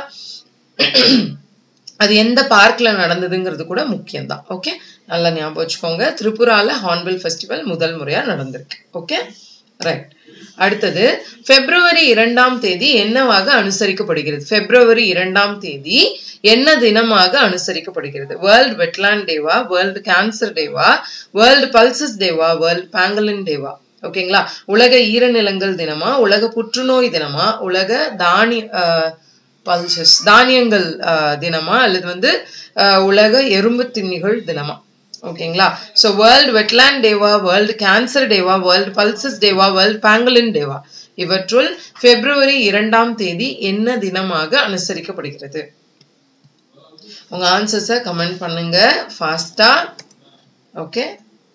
அது எந்த பார்க்ல நடந்ததுங்கிறது கூட முக்கியம்தான் ஓகே நல்லா ஞாபகம் வச்சுக்கோங்க திரிபுரால ஹார்ன்பில் ஃபெஸ்டிவல் முதல் முறையா நடந்திருக்கு ஓகே ரைட் அடுத்தது பிப்ரவரி இரண்டாம் தேதி என்னவாக அனுசரிக்கப்படுகிறது பிப்ரவரி இரண்டாம் தேதி என்ன தினமாக அனுசரிக்கப்படுகிறது வேர்ல்ட் வெட்லாண்ட் டேவா வேர்ல்டு கேன்சர் டேவா வேர்ல்டு பல்சஸ் டேவா வேர்ல்டு பேங்கலின் டேவா ஓகேங்களா உலக ஈரநிலங்கள் தினமா உலக புற்றுநோய் தினமா உலக தானிய பல்சஸ் தானியங்கள் தினமா அல்லது வந்து உலக எறும்பு திண்ணிகள் தினமா ஓகேங்களா ஸோ வேர்ல்டு வெட்லாண்ட் டேவா வேர்ல்டு கேன்சர் டேவா வேர்ல்டு பல்சஸ் டேவா வேர்ல்டு பேங்கலின் டேவா இவற்றுள் பிப்ரவரி இரண்டாம் தேதி என்ன தினமாக அனுசரிக்கப்படுகிறது உங்க ஆன்சர்ஸை கமெண்ட் பண்ணுங்க ஃபாஸ்டா ஓகே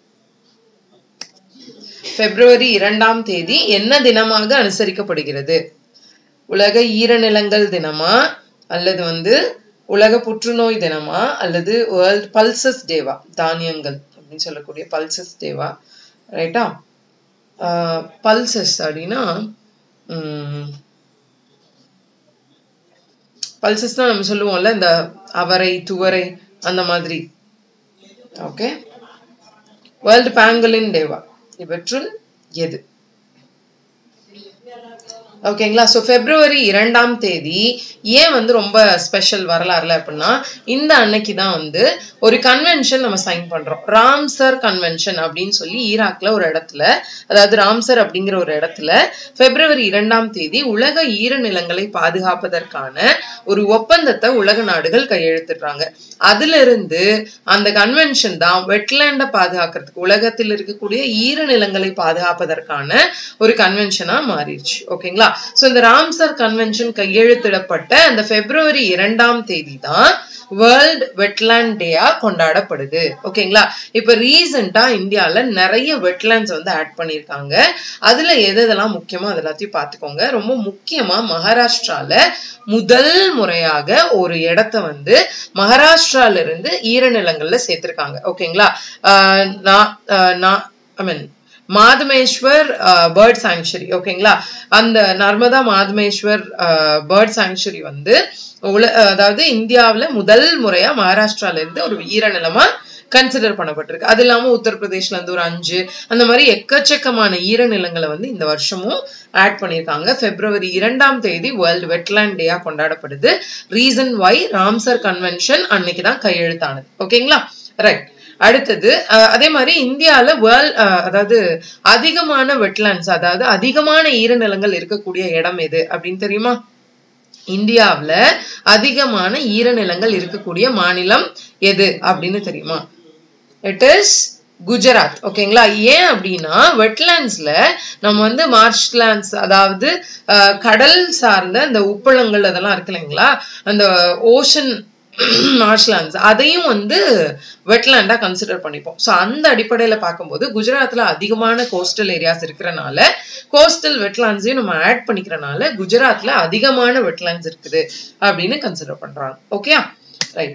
பிப்ரவரி இரண்டாம் தேதி என்ன தினமாக அனுசரிக்கப்படுகிறது உலக ஈரநிலங்கள் தினமா அல்லது வந்து உலக புற்றுநோய் தினமா அல்லது வேர்ல்ட் பல்சஸ் டேவா தானியங்கள் அப்படின்னு சொல்லக்கூடிய பல்சஸ் டேவா ரைட்டா பல்சஸ் அப்படின்னா பல்சஸ்னா நம்ம சொல்லுவோம்ல இந்த அவரை துவரை அந்த மாதிரி ஓகே வேர்ல்டு பேங்கலின் டேவா இவற்றுள் எது ஓகேங்களா ஸோ பிப்ரவரி இரண்டாம் தேதி ஏன் வந்து ரொம்ப ஸ்பெஷல் வரலாறுல அப்படின்னா இந்த அன்னைக்கு தான் வந்து ஒரு கன்வென்ஷன் நம்ம சைன் பண்றோம் ராம்சர் கன்வென்ஷன் அப்படின்னு சொல்லி ஈராக்ல ஒரு இடத்துல அதாவது ராம்சர் அப்படிங்கிற ஒரு இடத்துல பிப்ரவரி இரண்டாம் தேதி உலக ஈரநிலங்களை பாதுகாப்பதற்கான ஒரு ஒப்பந்தத்தை உலக நாடுகள் கையெழுத்திடுறாங்க அதுல இருந்து அந்த கன்வென்ஷன் தான் வெட்லேண்டை பாதுகாக்கிறதுக்கு உலகத்தில் இருக்கக்கூடிய ஈரநிலங்களை பாதுகாப்பதற்கான ஒரு கன்வென்ஷனா மாறிடுச்சு ஓகேங்களா சோ இந்த ராம்சர் கன்வென்ஷன் கையெழுத்திடப்பட்ட அந்த பிப்ரவரி இரண்டாம் தேதி தான் வேர்ல்ட் வெட்லேண்ட் டேயா கொண்டாடப்படுது ஓகேங்களா இப்ப ரீசெண்டா இந்தியால நிறைய வெட்லேண்ட்ஸ் வந்து ஆட் பண்ணிருக்காங்க அதுல எது எதெல்லாம் முக்கியமா அது எல்லாத்தையும் பாத்துக்கோங்க ரொம்ப முக்கியமா மகாராஷ்டிரால முதல் முறையாக ஒரு இடத்த வந்து மகாராஷ்டிரால இருந்து ஈரநிலங்கள்ல சேர்த்திருக்காங்க ஓகேங்களா நான் ஐ மீன் மாதமேஸ்வர் பேர்ட் சாங்சுரி ஓகேங்களா அந்த நர்மதா மாதமேஸ்வர் பேர்ட் சாங்சுரி வந்து உல அதாவது இந்தியாவில் முதல் முறையா மகாராஷ்டிரால இருந்து ஒரு ஈரநிலமா கன்சிடர் பண்ணப்பட்டிருக்கு அது இல்லாம உத்தரப்பிரதேஷ்ல இருந்து ஒரு அஞ்சு அந்த மாதிரி எக்கச்சக்கமான ஈரநிலங்களை வந்து இந்த வருஷமும் ஆட் பண்ணியிருக்காங்க பிப்ரவரி இரண்டாம் தேதி வேர்ல்டு வெட்லேண்ட் டேயா கொண்டாடப்படுது ரீசன் வை ராம்சர் கன்வென்ஷன் அன்னைக்கு தான் கையெழுத்தானது ஓகேங்களா ரைட் அடுத்தது அதே மாதிரி இந்தியாவில் வேர்ல்ட் அதாவது அதிகமான வெட்லாண்ட்ஸ் அதாவது அதிகமான ஈரநிலங்கள் இருக்கக்கூடிய இடம் எது அப்படின்னு தெரியுமா இந்தியாவில் அதிகமான ஈரநிலங்கள் இருக்கக்கூடிய மாநிலம் எது அப்படின்னு தெரியுமா இட் இஸ் குஜராத் ஓகேங்களா ஏன் அப்படின்னா வெட்லாண்ட்ஸ்ல நம்ம வந்து மார்ஷ்லாண்ட்ஸ் அதாவது அஹ், கடல் சார்ந்த அந்த உப்பளங்கள் அதெல்லாம் இருக்கு இல்லைங்களா அந்த ஓஷன் மார்ஷ்லாண்ட்ஸ் அதையும் வந்து வெட்லாண்டா கன்சிடர் பண்ணிப்போம் ஸோ அந்த அடிப்படையில பார்க்கும்போது குஜராத்ல அதிகமான கோஸ்டல் ஏரியாஸ் இருக்கிறனால கோஸ்டல் வெட்லாண்ட்ஸையும் நம்ம ஆட் பண்ணிக்கிறனால குஜராத்ல அதிகமான வெட்லாண்ட்ஸ் இருக்குது அப்படின்னு கன்சிடர் பண்றாங்க okay right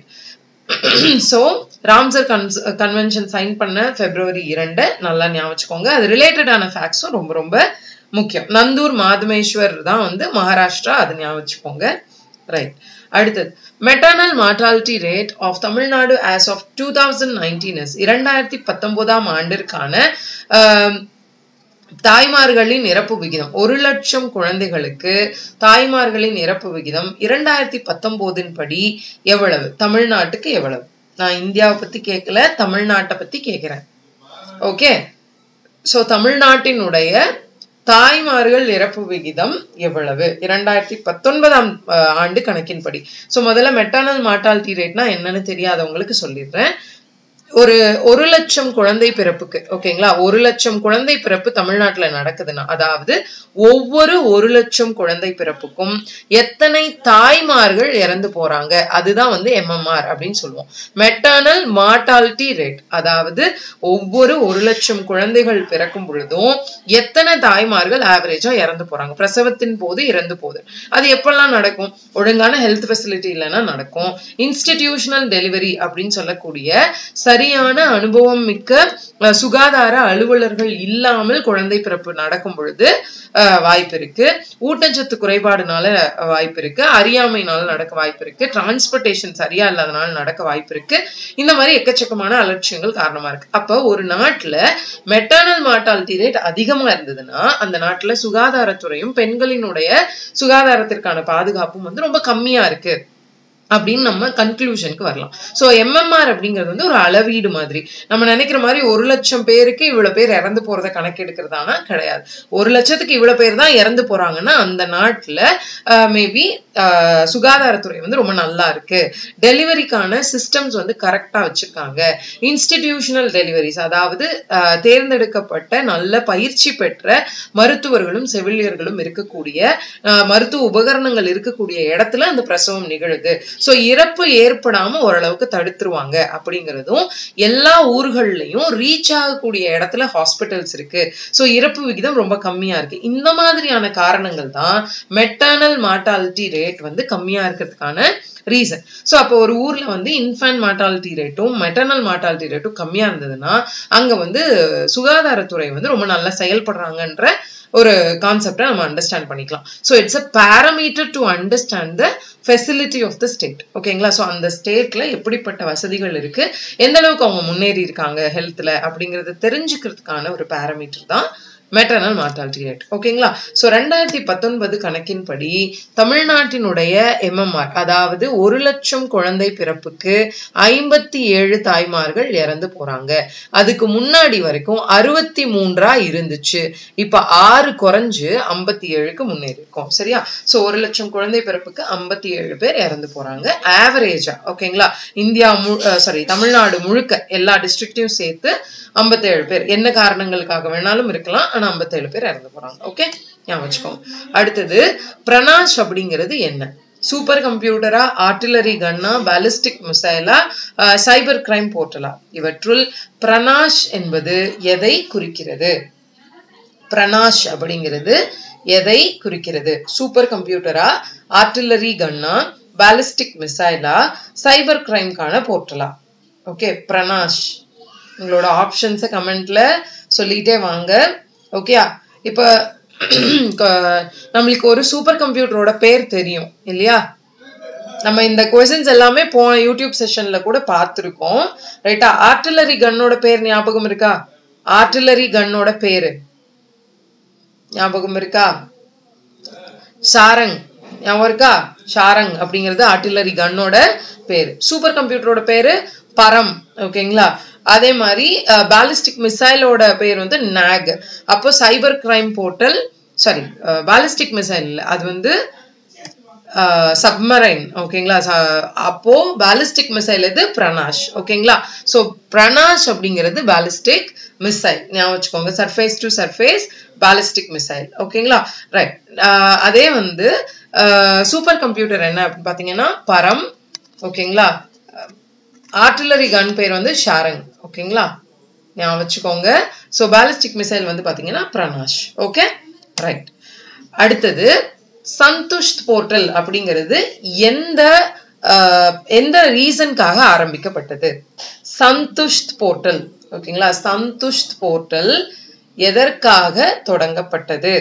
so Ramsar cons convention sign பண்ண பிப்ரவரி இரண்டு நல்லா ஞாபகம் வச்சுக்கோங்க அது ரிலேட்டடான ஃபேக்ட்ஸும் ரொம்ப ரொம்ப முக்கியம் நந்தூர் மாதமேஸ்வர் தான் வந்து மகாராஷ்டிரா அது ஞாபகம் வச்சுக்கோங்க ரைட் அடுத்தது maternal mortality rate of Tamil Nadu as of two thousand nineteen is இரண்டாயிரத்தி பத்தொன்பதாம் ஆண்டிற்கான ஆம், தாய்மார்களின் இறப்பு விகிதம் ஒரு லட்சம் குழந்தைகளுக்கு தாய்மார்களின் இறப்பு விகிதம் இரண்டாயிரத்தி பத்தொன்பதின் படி எவ்வளவு தமிழ்நாட்டுக்கு எவ்வளவு நான் இந்தியாவை பத்தி கேட்கல தமிழ்நாட்டை பத்தி கேட்கிறேன் ஓகே சோ தமிழ்நாட்டினுடைய தாய்மார்கள் இறப்பு விகிதம் எவ்வளவு இரண்டாயிரத்தி பத்தொன்பதாம் அஹ், ஆண்டு கணக்கின்படி சோ முதல்ல மெட்டர்னல் மார்டாலிட்டி ரேட்னா என்னன்னு தெரியாதவங்களுக்கு சொல்லிடுறேன் ஒரு ஒரு லட்சம் குழந்தை பிறப்புக்கு ஓகேங்களா ஒரு லட்சம் குழந்தை பிறப்பு தமிழ்நாட்டுல நடக்குதுன்னா அதாவது ஒவ்வொரு ஒரு லட்சம் குழந்தை பிறப்புக்கும் எத்தனை தாய்மார்கள் இறந்து போறாங்க அதுதான் வந்து எம்எம்ஆர் அப்படின்னு சொல்லுவோம் மெட்டர்னல் மார்டாலிட்டி ரேட் அதாவது ஒவ்வொரு ஒரு லட்சம் குழந்தைகள் பிறக்கும் பொழுதும் எத்தனை தாய்மார்கள் ஆவரேஜா இறந்து போறாங்க பிரசவத்தின் போது இறந்து போகுது அது எப்பெல்லாம் நடக்கும் ஒழுங்கான ஹெல்த் ஃபெசிலிட்டி இல்லைன்னா நடக்கும் இன்ஸ்டிடியூஷனல் டெலிவரி அப்படின்னு சொல்லக்கூடிய சரியான அனுபவம் மிக்க அஹ், சுகாதார அலுவலர்கள் இல்லாமல் குழந்தை பிறப்பு நடக்கும் பொழுது அஹ், வாய்ப்பு இருக்கு ஊட்டச்சத்து குறைபாடுனால அஹ், வாய்ப்பு இருக்கு அறியாமைனால நடக்க வாய்ப்பு இருக்கு டிரான்ஸ்போர்ட்டேஷன் சரியா இல்லாதனால நடக்க வாய்ப்பு இருக்கு இந்த மாதிரி எக்கச்சக்கமான அலட்சியங்கள் காரணமா இருக்கு அப்போ ஒரு நாட்டுல மெட்டர்னல் மார்டாலிட்டி ரேட் அதிகமா இருந்ததுன்னா அந்த நாட்டுல சுகாதாரத்துறையும் பெண்களினுடைய சுகாதாரத்திற்கான பாதுகாப்பும் வந்து ரொம்ப கம்மியா இருக்கு அப்படின்னு நம்ம கன்க்ளூஷனுக்கு வரலாம் ஸோ எம்எம்ஆர் அப்படிங்கிறது வந்து ஒரு அளவீடு மாதிரி நம்ம நினைக்கிற மாதிரி ஒரு லட்சம் பேருக்கு இவ்வளவு பேர் இறந்து போறத கணக்கெடுக்கிறதானா கிடையாது ஒரு லட்சத்துக்கு இவ்வளவு பேர் தான் இறந்து போறாங்கன்னா அந்த நாட்டுல மேபி சுகாதாரத்துறை வந்து ரொம்ப நல்லா இருக்கு டெலிவரிக்கான சிஸ்டம்ஸ் வந்து கரெக்டா வச்சிருக்காங்க இன்ஸ்டிடியூஷனல் டெலிவரிஸ் அதாவது ஆஹ், தேர்ந்தெடுக்கப்பட்ட நல்ல பயிற்சி பெற்ற மருத்துவர்களும் செவிலியர்களும் இருக்கக்கூடிய ஆஹ், மருத்துவ உபகரணங்கள் இருக்கக்கூடிய இடத்துல அந்த பிரசவம் நிகழுது சோ இறப்பு ஏற்படாம ஓரளவுக்கு தடுத்துருவாங்க அப்படிங்கிறதும் எல்லா ஊர்கள்லயும் ரீச் ஆகக்கூடிய இடத்துல ஹாஸ்பிட்டல்ஸ் இருக்கு சோ இறப்பு விகிதம் ரொம்ப கம்மியா இருக்கு இந்த மாதிரியான காரணங்கள் தான் மெட்டர்னல் மார்டாலிட்டி ரேட் வந்து கம்மியா இருக்கிறதுக்கான ரீசன் ஸோ அப்போ ஒரு ஊர்ல வந்து இன்ஃபேன்ட் மார்டாலிட்டி ரேட்டும் மெட்டர்னல் மார்டாலிட்டி ரேட்டும் கம்மியா இருந்ததுன்னா அங்க வந்து சுகாதாரத்துறை வந்து ரொம்ப நல்லா செயல்படுறாங்கன்ற ஒரு கான்செப்டை நம்ம அண்டர்ஸ்டாண்ட் பண்ணிக்கலாம் so it's a parameter to understand the facility of the state ஓகேங்களா ஸோ அந்த ஸ்டேட்ல எப்படிப்பட்ட வசதிகள் இருக்கு எந்த அளவுக்கு அவங்க முன்னேறி இருக்காங்க ஹெல்த்ல அப்படிங்கறத தெரிஞ்சுக்கிறதுக்கான ஒரு பேராமீட்டர் தான் மெட்டர்னல் மார்டாலிட்டி ரேட் ஓகேங்களா ஸோ ரெண்டாயிரத்தி பத்தொன்பது கணக்கின்படி தமிழ்நாட்டினுடைய எம்எம்ஆர் அதாவது ஒரு லட்சம் குழந்தை பிறப்புக்கு ஐம்பத்தி ஏழு தாய்மார்கள் இறந்து போறாங்க அதுக்கு முன்னாடி வரைக்கும் அறுபத்தி மூன்றா இருந்துச்சு இப்ப ஆறு குறைஞ்சு ஐம்பத்தி ஏழுக்கு முன்னேறி இருக்கோம் சரியா சோ ஒரு லட்சம் குழந்தை பிறப்புக்கு ஐம்பத்தி ஏழு பேர் இறந்து போறாங்க ஆவரேஜா ஓகேங்களா இந்தியா சாரி தமிழ்நாடு முழுக்க எல்லா டிஸ்ட்ரிக்டையும் சேர்த்து ஐம்பத்தேழு பேர் என்ன காரணங்களுக்காக வேணாலும் இருக்கலாம் ஆனா ஐம்பத்தேழு பேர் இறந்து போறாங்க ஓகே ஞாபகம் வச்சுக்கோங்க அடுத்தது பிரணாஷ் அப்படிங்கிறது என்ன சூப்பர் கம்ப்யூட்டரா ஆர்டிலரி கன்னா பாலிஸ்டிக் மிசைலா சைபர் கிரைம் போர்ட்டலா இவற்றுள் பிரணாஷ் என்பது எதை குறிக்கிறது பிரணாஷ் அப்படிங்கிறது எதை குறிக்கிறது சூப்பர் கம்ப்யூட்டரா ஆர்டிலரி கன்னா பாலிஸ்டிக் மிசைலா சைபர் கிரைம்கான போர்ட்டலா ஓகே பிரணாஷ் உங்களோட ஆப்ஷன்ஸை கமெண்ட்ல சொல்லிட்டே வாங்க ஓகே இப்ப க- நம்மளுக்கு ஒரு சூப்பர் கம்ப்யூட்டரோட பேர் தெரியும் இல்லையா நம்ம இந்த கொஸ்டின்ஸ் எல்லாமே போன யூடியூப் செஷன்ல கூட பார்த்திருக்கோம் ரைட்டா ஆர்டிலரி கன்னோட பேர் ஞாபகம் இருக்கா ஆர்டிலரி கன்னோட பேரு ஞாபகம் இருக்கா சாரங் ஞாபகம் இருக்கா ஷாரங் அப்படிங்கிறது ஆர்டிலரி கன்னோட பேரு சூப்பர் கம்ப்யூட்டரோட பேரு பரம் ஓகேங்களா அதே மாதிரி பாலிஸ்டிக் மிசைலோட பேர் வந்து நாக் அப்போ cyber crime portal sorry ballistic missile அது வந்து சப்மரைன் ஓகேங்களா அப்போ பாலிஸ்டிக் மிசைல் எது பிரணாஷ் ஓகேங்களா ஸோ பிரணாஷ் அப்படிங்கிறது பாலிஸ்டிக் மிசைல் ஞாபகம் வச்சுக்கோங்க surface to surface ballistic missile ஓகேங்களா ரைட் அதே வந்து சூப்பர் கம்ப்யூட்டர் என்ன அப்படின்னு பார்த்தீங்கன்னா பரம் ஓகேங்களா ஆர்டிலரி கன் பேர் வந்து ஷாரங் ஓகேங்களா ஞாபகம் வச்சுக்கோங்க ஸோ பாலிஸ்டிக் மிசைல் வந்து பார்த்தீங்கன்னா பிரணாஷ் ஓகே ரைட் அடுத்தது சந்துஷ்ட் போர்ட்டல் அப்படிங்கிறது எந்த எந்த ரீசனுக்காக ஆரம்பிக்கப்பட்டது சந்துஷ்ட் போர்ட்டல் ஓகேங்களா சந்துஷ்ட் போர்ட்டல் எதற்காக தொடங்கப்பட்டது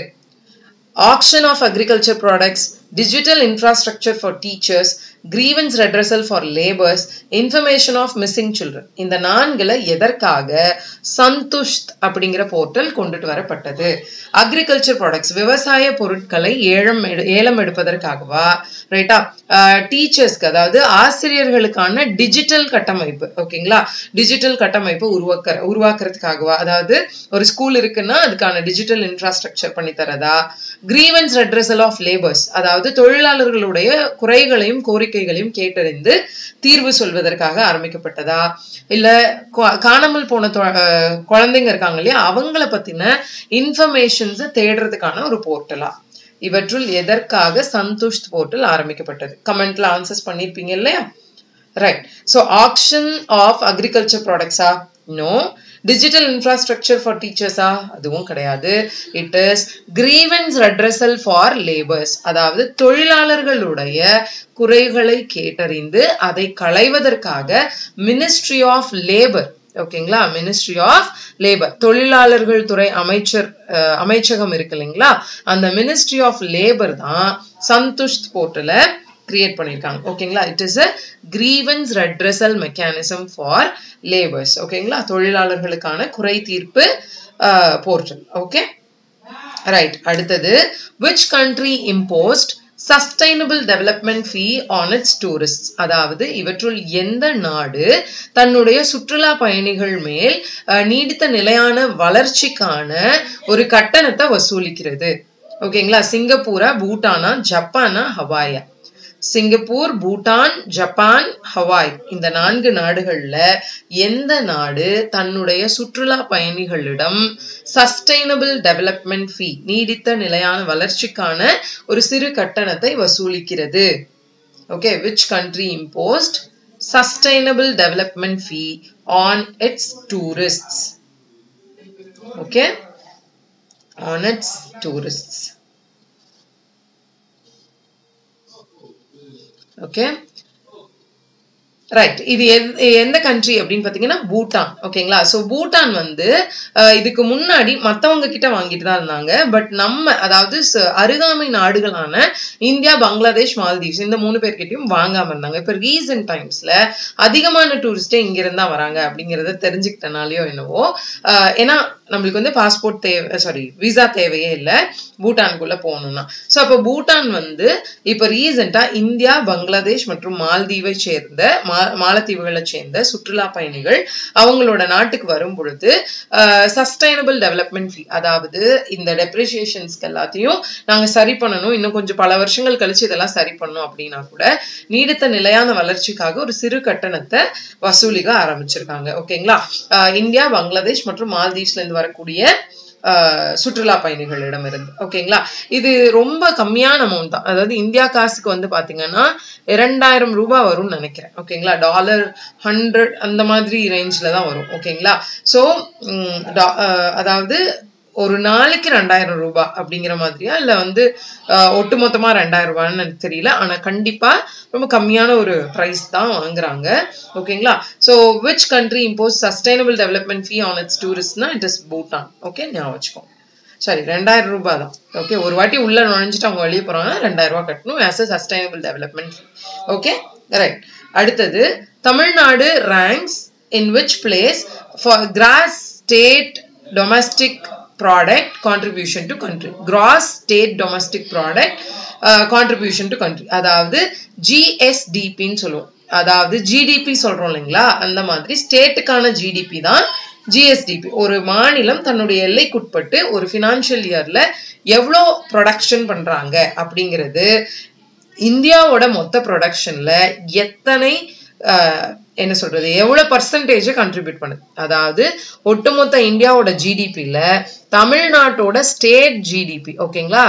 action of agriculture products digital infrastructure for teachers grievance redressal for labours information of missing children இந்த நான்குல எதற்காக சந்துஷ்த் அப்படிங்கிற போர்ட்டல் கொண்டுட்டு வரப்பட்டது அக்ரிகல்ச்சர் ப்ராடக்ட்ஸ் விவசாய பொருட்களை ஏலம் ஏலம் எடுப்பதற்காகவா ரைட்டா டீச்சர்ஸ்க்கு அதாவது ஆசிரியர்களுக்கான டிஜிட்டல் கட்டமைப்பு ஓகேங்களா டிஜிட்டல் கட்டமைப்பு உருவாக்க உருவாக்குறதுக்காகவா அதாவது ஒரு ஸ்கூல் இருக்குன்னா அதுக்கான டிஜிட்டல் இன்ஃப்ராஸ்ட்ரக்சர் பண்ணி தரதா கிரீவன்ஸ் ரெட்ரஸல் ஆஃப் லேபர்ஸ் அதாவது தொழிலாளர்களுடைய குறைகளையும் கோரிக்கைகளையும் கேட்டறிந்து தீர்வு சொல்வதற்காக ஆரம்பிக்கப்பட்டதா இல்ல காணாமல் போன குழந்தைங்க இருக்காங்க இல்லையா அவங்கள பத்தின இன்ஃபர்மேஷன்ஸ் தேடுறதுக்கான ஒரு போர்ட்டலா இவற்றுள் எதற்காக சந்துஷ்ட் போர்ட்டல் ஆரம்பிக்கப்பட்டது கமெண்ட்ல ஆன்சர்ஸ் பண்ணிருப்பீங்க இல்லையா right so action of agriculture ப்ராடக்ட்ஸா நோ டிஜிட்டல் இன்ஃப்ராஸ்ட்ரக்சர் ஃபார் டீச்சர்ஸா அதுவும் கிடையாது it is grievance redressal for labours அதாவது தொழிலாளர்களுடைய குறைகளை கேட்டறிந்து அதை களைவதற்காக மினிஸ்ட்ரி ஆஃப் லேபர் ஓகேங்களா மினிஸ்ட்ரி ஆஃப் லேபர் தொழிலாளர்கள் துறை அமைச்சர் அமைச்சகம் இருக்கு இல்லைங்களா அந்த மினிஸ்ட்ரி ஆஃப் லேபர் தான் சந்துஷ்ட் போர்ட்டலை கிரியேட் பண்ணியிருக்காங்க ஓகேங்களா it is a grievance redressal mechanism for labours ஓகேங்களா தொழிலாளர்களுக்கான குறை தீர்ப்பு போர்ட்டல் ஓகே ரைட் அடுத்தது which country imposed sustainable development fee on its tourist அதாவது இவற்றுள் எந்த நாடு தன்னுடைய சுற்றுலா பயணிகள் மேல் நீடித்த நிலையான வளர்ச்சிக்கான ஒரு கட்டணத்தை வசூலிக்கிறது ஓகேங்களா சிங்கப்பூரா பூட்டானா ஜப்பானா ஹவாயா சிங்கப்பூர் பூட்டான் ஜப்பான் ஹவாய் இந்த நான்கு நாடுகள்ல எந்த நாடு தன்னுடைய சுற்றுலா பயணிகளிடம் சஸ்டைனபிள் டெவலப்மெண்ட் ஃபீ நீடித்த நிலையான வளர்ச்சிக்கான ஒரு சிறு கட்டணத்தை வசூலிக்கிறது okay which country imposed sustainable development fee on its tourist okay on its tourist okay right இது எந்த கண்ட்ரி அப்படின்னு பாத்தீங்கன்னா பூட்டான் ஓகேங்களா ஸோ பூட்டான் வந்து இதுக்கு முன்னாடி மத்தவங்க கிட்ட வாங்கிட்டு தான் இருந்தாங்க பட் நம்ம அதாவது அருகாமை நாடுகளான இந்தியா பங்களாதேஷ் மால்தீவ்ஸ் இந்த மூணு பேர்கிட்டயும் வாங்காம இருந்தாங்க இப்ப ரீசன்ட் டைம்ஸ்ல அதிகமான டூரிஸ்டே இங்க இருந்தா வராங்க அப்படிங்கறத தெரிஞ்சுக்கிட்டனாலயோ என்னவோ ஏன்னா நம்மளுக்கு வந்து பாஸ்போர்ட் தேவை சாரி விசா தேவையே இல்லை பூட்டானுக்குள்ள போகணும்னா ஸோ அப்போ பூட்டான் வந்து இப்போ ரீசெண்டா இந்தியா பங்களாதேஷ் மற்றும் மால்தீவை சேர்ந்த மா மாலத்தீவுகளை சேர்ந்த சுற்றுலா பயணிகள் அவங்களோட நாட்டுக்கு வரும் பொழுது சஸ்டைனபிள் டெவலப்மெண்ட் ஃபீ அதாவது இந்த டெப்ரிசியேஷன்ஸ்க்கு எல்லாத்தையும் நாங்க சரி பண்ணணும் இன்னும் கொஞ்சம் பல வருஷங்கள் கழிச்சு இதெல்லாம் சரி பண்ணணும் அப்படின்னா கூட நீடித்த நிலையான வளர்ச்சிக்காக ஒரு சிறு கட்டணத்தை வசூலிக்க ஆரம்பிச்சிருக்காங்க ஓகேங்களா இந்தியா பங்களாதேஷ் மற்றும் மால்தீவ்ஸ்ல இருந்து வரக்கூடிய சுற்றுலா பயணிகளிடம் இருந்து ஓகேங்களா இது ரொம்ப கம்மியான அமௌண்ட் தான் அதாவது இந்தியா காசுக்கு வந்து பாத்தீங்கன்னா இரண்டாயிரம் ரூபாய் வரும்னு நினைக்கிறேன் ஓகேங்களா டாலர் ஹண்ட்ரட் அந்த மாதிரி ரேஞ்ச்ல தான் வரும் ஓகேங்களா ஸோ அதாவது ஒரு நாளைக்கு ரெண்டாயிரம் ரூபாய் அப்படிங்கிற மாதிரியா இல்ல வந்து ஒட்டு மொத்தமா ரெண்டாயிரம் ரூபான்னு எனக்கு தெரியல ஆனா கண்டிப்பா ரொம்ப கம்மியான ஒரு ப்ரைஸ் தான் வாங்குறாங்க ஓகேங்களா so which country impose sustainable development fee on its டூரிஸ்ட்னா இட் இஸ் பூட்டான் ஓகே ஞாபகம் வச்சுக்கோங்க சரி ரெண்டாயிரம் ரூபாய் தான் ஓகே ஒரு வாட்டி உள்ள நுழைஞ்சிட்டு அவங்க வெளியே போறாங்கன்னா ரெண்டாயிரம் ரூபாய் கட்டணும் as a sustainable development okay right அடுத்தது Tamil Nadu ranks in which place for gross state domestic product contribution to country gross state domestic product contribution to country அதாவது ஜிஎஸ்டிபின்னு சொல்லுவோம் அதாவது ஜிடிபி சொல்றோம் இல்லைங்களா அந்த மாதிரி ஸ்டேட்டுக்கான ஜிடிபி தான் ஜிஎஸ்டிபி ஒரு மாநிலம் தன்னுடைய எல்லைக்குட்பட்டு ஒரு ஃபினான்ஷியல் இயர்ல எவ்வளோ ப்ரொடக்ஷன் பண்றாங்க அப்படிங்கிறது இந்தியாவோட மொத்த ப்ரொடக்ஷன்ல எத்தனை அஹ், என்ன சொல்றது எவ்வளவு பர்சன்டேஜ் கண்ட்ரிபியூட் பண்ணுது அதாவது ஒட்டுமொத்த இந்தியாவோட ஜிடிபில தமிழ்நாட்டோட ஸ்டேட் ஜிடிபி ஓகேங்களா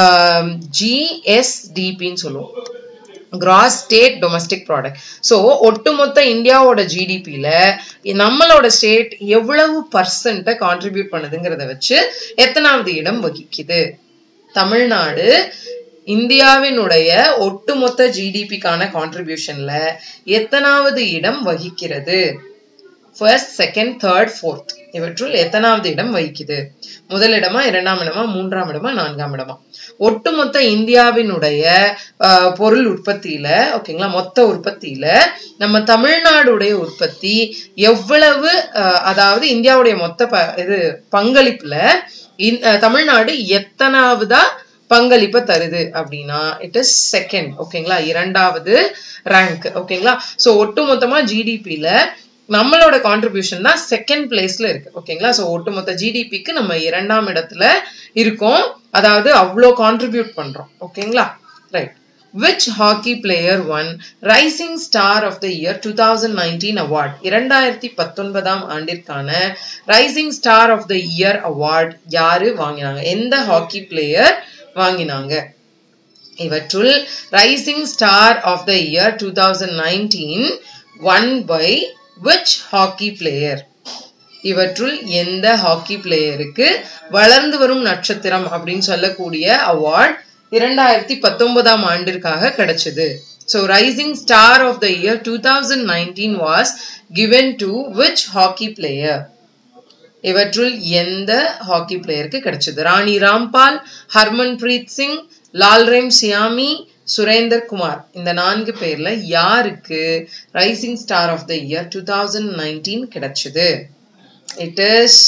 ஜிஎஸ்டிபின்னு சொல்லுவோம் gross state domestic product so ஒட்டுமொத்த இந்தியாவோட ஜிடிபியில் நம்மளோட ஸ்டேட் எவ்வளவு பர்சன்ட்டை கான்ட்ரிபியூட் பண்ணுதுங்கிறத வச்சு எத்தனாவது இடம் வகிக்குது தமிழ்நாடு இந்தியாவினுடைய ஒட்டுமொத்த ஜிடிபிக்கான கான்ட்ரிபியூஷன்ல எத்தனாவது இடம் வகிக்கிறது ஃபர்ஸ்ட் செகண்ட் தேர்ட் ஃபோர்த் இவற்றுள் எத்தனாவது இடம் வகிக்குது முதலிடமா இரண்டாம் இடமா மூன்றாம் இடமா நான்காம் இடமா ஒட்டுமொத்த இந்தியாவினுடைய அஹ், பொருள் உற்பத்தியில ஓகேங்களா மொத்த உற்பத்தியில நம்ம தமிழ்நாடுடைய உற்பத்தி எவ்வளவு அஹ், அதாவது இந்தியாவுடைய மொத்த ப இது பங்களிப்புல இந்- அஹ், தமிழ்நாடு எத்தனாவதா பங்களிப்பை தருது அப்படின்னா இட் இஸ் செகண்ட் ஓகேங்களா இரண்டாவது ரேங்க் ஓகேங்களா ஸோ ஒட்டுமொத்தமா ஜிடிபியில நம்மளோட கான்ட்ரிபியூஷன் தான் செகண்ட் பிளேஸ்ல இருக்கு ஓகேங்களா ஸோ ஒட்டுமொத்த ஜிடிபிக்கு நம்ம இரண்டாம் இடத்துல இருக்கோம் அதாவது அவ்வளோ கான்ட்ரிபியூட் பண்றோம் ஓகேங்களா right which hockey player won rising star of the year 2019 award இரண்டாயிரத்தி பத்தொன்பதாம் ஆண்டிற்கான rising star of the year award யாரு வாங்கினாங்க எந்த ஹாக்கி பிளேயர் வாங்கினாங்க இவற்றுள் rising star of the year two thousand nineteen won by which hockey player இவற்றுள் எந்த ஹாக்கி பிளேயருக்கு வளர்ந்து வரும் நட்சத்திரம் அப்படின்னு சொல்லக்கூடிய அவார்ட் இரண்டாயிரத்தி பத்தொன்பதாம் ஆண்டிற்காக கிடைச்சது so rising star of the year two thousand nineteen was given to which hockey player இவற்றுள் எந்த ஹாக்கி பிளேயருக்கு கிடைச்சது ராணி ராம்பால் ஹர்மன் பிரீத் சிங் லால்ரேம் சியாமி சுரேந்தர் குமார் இந்த நான்கு பேர்ல யாருக்கு rising star of the year two thousand nineteen கிடைச்சது it is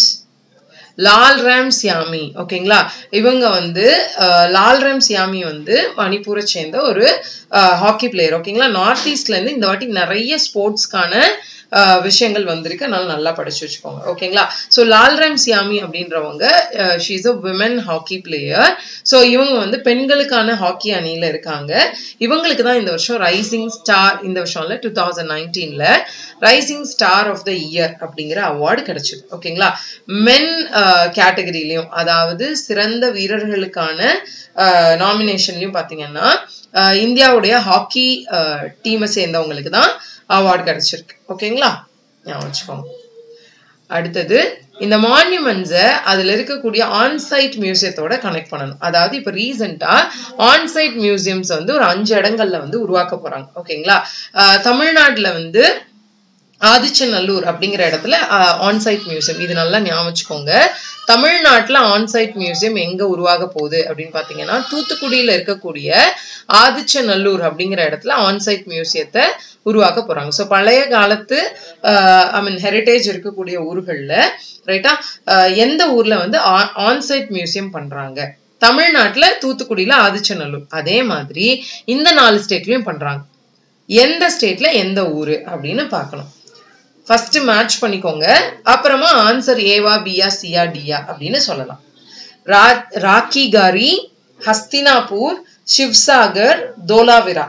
Lalremsiami ஓகேங்களா இவங்க வந்து அஹ், லால் ராம் சியாமி வந்து மணிப்பூரை சேர்ந்த ஒரு ஹாக்கி பிளேயர் ஓகேங்களா நார்த் ஈஸ்ட்ல இருந்து இந்த வாட்டி நிறைய ஸ்போர்ட்ஸ்க்கான அஹ், விஷயங்கள் வந்திருக்கு அதனால நல்லா படிச்சு வச்சுக்கோங்க ஓகேங்களா ஸோ லால்ராம் சியாமி அப்படின்றவங்க she is a women hockey player so இவங்க வந்து பெண்களுக்கான ஹாக்கி அணியில இருக்காங்க இவங்களுக்கு தான் இந்த வருஷம் ரைசிங் ஸ்டார் இந்த வருஷம்ல டூ தௌசண்ட் நைன்டீன்ல rising star of the year அப்படிங்கிற அவார்டு கிடைச்சது ஓகேங்களா மென் கேட்டகரியிலையும் அதாவது சிறந்த வீரர்களுக்கான நாமினேஷன்லயும் பாத்தீங்கன்னா அஹ், இந்தியாவுடைய ஹாக்கி டீமை சேர்ந்தவங்களுக்கு தான் அவார்டு கிடைச்சிருக்கு ஓகேங்களா ஞாபகம் வச்சுக்கோங்க அடுத்தது இந்த மான்யூமெண்ட்ஸை அதுல இருக்கக்கூடிய ஆன்சைட் மியூசியத்தோட கனெக்ட் பண்ணணும் அதாவது இப்போ ரீசெண்டா ஆன்சைட் மியூசியம்ஸ் வந்து ஒரு அஞ்சு இடங்கள்ல வந்து உருவாக்க போறாங்க ஓகேங்களா அஹ் தமிழ்நாட்டுல வந்து ஆதிச்சநல்லூர் அப்படிங்கிற இடத்துல ஆன்சைட் மியூசியம் இது நல்லா ஞாபகம் வச்சுக்கோங்க தமிழ்நாட்டுல ஆன்சைட் மியூசியம் எங்க உருவாக போகுது அப்படின்னு பாத்தீங்கன்னா தூத்துக்குடியில இருக்கக்கூடிய ஆதிச்சநல்லூர் அப்படிங்கிற இடத்துல ஆன்சைட் மியூசியத்தை உருவாக்க போறாங்க ஸோ பழைய காலத்து ஐ மீன் ஹெரிட்டேஜ் இருக்கக்கூடிய ஊர்கள்ல ரைட்டா எந்த ஊர்ல வந்து ஆன்சைட் மியூசியம் பண்றாங்க தமிழ்நாட்டுல தூத்துக்குடியில ஆதிச்சநல்லூர் அதே மாதிரி இந்த நாலு ஸ்டேட்லயும் பண்றாங்க எந்த ஸ்டேட்ல எந்த ஊரு அப்படின்னு பார்க்கணும் ஃபர்ஸ்ட் மேட்ச் பண்ணிக்கோங்க அப்புறமா ஆன்சர் ஏவா பியா சியா டியா அப்படின்னு சொல்லலாம் ரா ராக்கிகாரி ஹஸ்தினாபூர் சிவ்சாகர் தோலாவிரா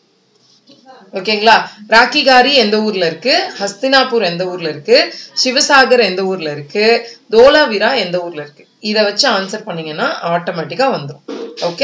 ஓகேங்களா ராக்கிகாரி எந்த ஊர்ல இருக்கு ஹஸ்தினாபூர் எந்த ஊர்ல இருக்கு சிவசாகர் எந்த ஊர்ல இருக்கு தோலாவிரா எந்த ஊர்ல இருக்கு இத வச்சு ஆன்சர் பண்ணீங்கன்னா ஆட்டோமேட்டிக்கா வந்துடும் okay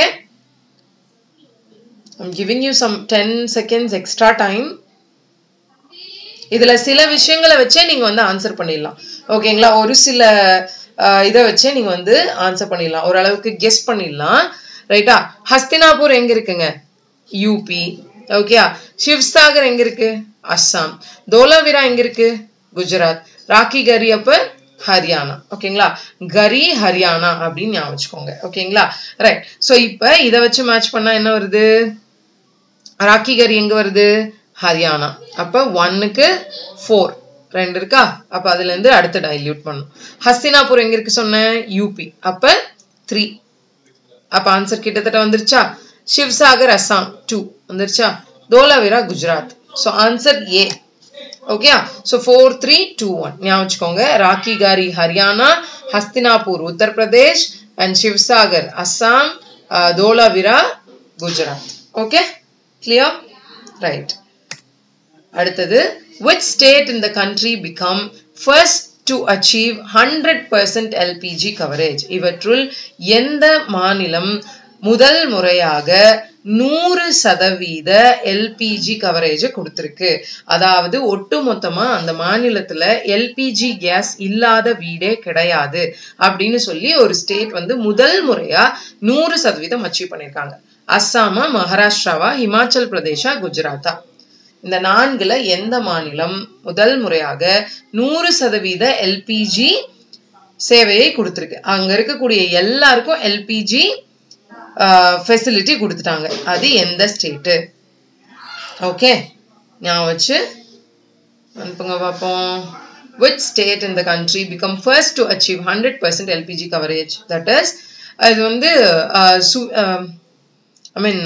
I'm giving you some 10 seconds extra time இதுல சில விஷயங்களை வச்சே நீங்க வந்து ஆன்சர் பண்ணிடலாம் ஓகேங்களா ஒரு சில அஹ், இதை வச்சே நீங்க வந்து ஆன்சர் பண்ணிடலாம் ஓரளவுக்கு கெஸ் பண்ணிடலாம் ரைட்டா ஹஸ்தினாபூர் எங்க இருக்குங்க யூபி ஓகே சிவ்சாகர் எங்க இருக்கு அஸ்ஸாம் தோலாவிரா எங்க இருக்கு குஜராத் ராக்கி கரி அப்ப ஹரியானா ஓகேங்களா கரி ஹரியானா அப்படின்னு ஞாபகம் வச்சுக்கோங்க ஓகேங்களா ரைட் சோ இப்ப இதை வச்சு மேட்ச் பண்ணா என்ன வருது ராக்கி கரி எங்க வருது ஹரியானா அப்ப ஒன்னுக்கு ஃபோர் ரெண்டு இருக்கா அப்ப அதுல இருந்து அடுத்து டைல்யூட் பண்ணும் ஹஸ்தினாபூர் எங்க இருக்கு சொன்னேன் யூபி அப்ப த்ரீ அப்ப ஆன்சர் கிட்டத்தட்ட வந்துருச்சா சிவ்சாகர் அஸ்ஸாம் டூ வந்துருச்சா Dholavira Gujarat so answer A okay so four three two one ஞாபகம் வச்சுக்கோங்க Rakhigarhi Haryana Hastinapur Uttar Pradesh and Sivasagar Assam Dholavira Gujarat okay clear right அடுத்தது which state in the country become first to achieve 100% LPG coverage இவற்றுள் எந்த மாநிலம் முதல் முறையாக நூறு சதவீத எல்பிஜி கவரேஜ் கொடுத்திருக்கு அதாவது ஒட்டு மொத்தமா அந்த மாநிலத்துல எல்பிஜி கேஸ் இல்லாத வீடே கிடையாது அப்படின்னு சொல்லி ஒரு ஸ்டேட் வந்து முதல் முறையா நூறு சதவீதம் அச்சீவ் பண்ணிருக்காங்க அஸ்ஸாமா மகாராஷ்டிராவா ஹிமாச்சல் பிரதேஷா குஜராத்தா இந்த நான்குல எந்த மாநிலம் முதல் முறையாக நூறு சதவீத எல்பிஜி சேவையை கொடுத்திருக்கு அங்க இருக்கக்கூடிய எல்லாருக்கும் எல்பிஜி ஃபெசிலிட்டி கொடுத்துட்டாங்க அது எந்த ஸ்டேட்டு ஓகே ஞாபகம் வச்சு அனுப்புங்க பார்ப்போம் which state in the country become first to achieve 100% LPG coverage that is அது வந்து ஐ மீன்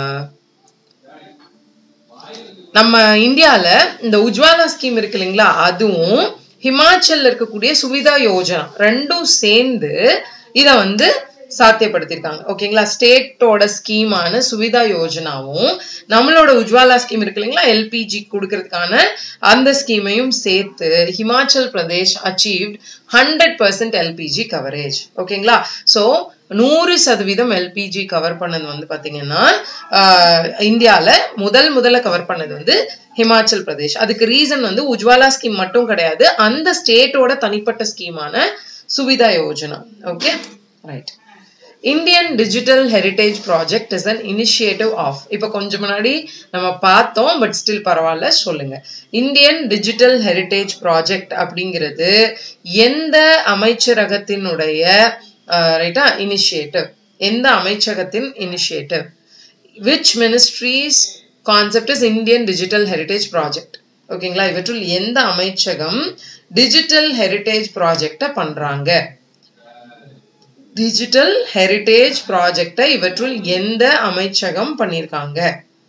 நம்ம இந்தியால இந்த உஜ்வாலா ஸ்கீம் இருக்கு இல்லைங்களா அதுவும் ஹிமாச்சல்ல இருக்கக்கூடிய சுவிதா யோஜனா ரெண்டும் சேர்ந்து இத வந்து சாத்தியப்படுத்திருக்காங்க ஓகேங்களா ஸ்டேட்டோட ஸ்கீமான சுவிதா யோஜனாவும் நம்மளோட உஜ்வாலா ஸ்கீம் இருக்கு இல்லைங்களா எல்பிஜி கொடுக்கறதுக்கான அந்த ஸ்கீமையும் சேர்த்து Himachal Pradesh achieved hundred percent LPG coverage ஓகேங்களா ஸோ நூறு சதவீதம் எல்பிஜி கவர் பண்ணது வந்து பாத்தீங்கன்னா இந்தியால முதல் முதல்ல கவர் பண்ணது வந்து ஹிமாச்சல் பிரதேஷ் அதுக்கு ரீசன் வந்து உஜ்வாலா ஸ்கீம் மட்டும் கிடையாது அந்த ஸ்டேட்டோட தனிப்பட்ட ஸ்கீமான Suvidha Yojana okay right Indian digital heritage project is an initiative of இப்போ கொஞ்சம் முன்னாடி நம்ம பார்த்தோம் பட் ஸ்டில் பரவாயில்ல சொல்லுங்க இந்தியன் டிஜிட்டல் ஹெரிட்டேஜ் ப்ராஜெக்ட் அப்படிங்கிறது எந்த அமைச்சரகத்தினுடைய ரைட்டா இனிஷியேட்டிவ் எந்த அமைச்சகத்தின் initiative which ministries concept is Indian digital heritage project ஓகேங்களா இவற்றுள் எந்த அமைச்சகம் டிஜிட்டல் ஹெரிட்டேஜ் ப்ராஜெக்டை பண்றாங்க டிஜிட்டல் ஹெரிட்டேஜ் ப்ராஜெக்டை இவற்றுள் எந்த அமைச்சகம் பண்ணியிருக்காங்க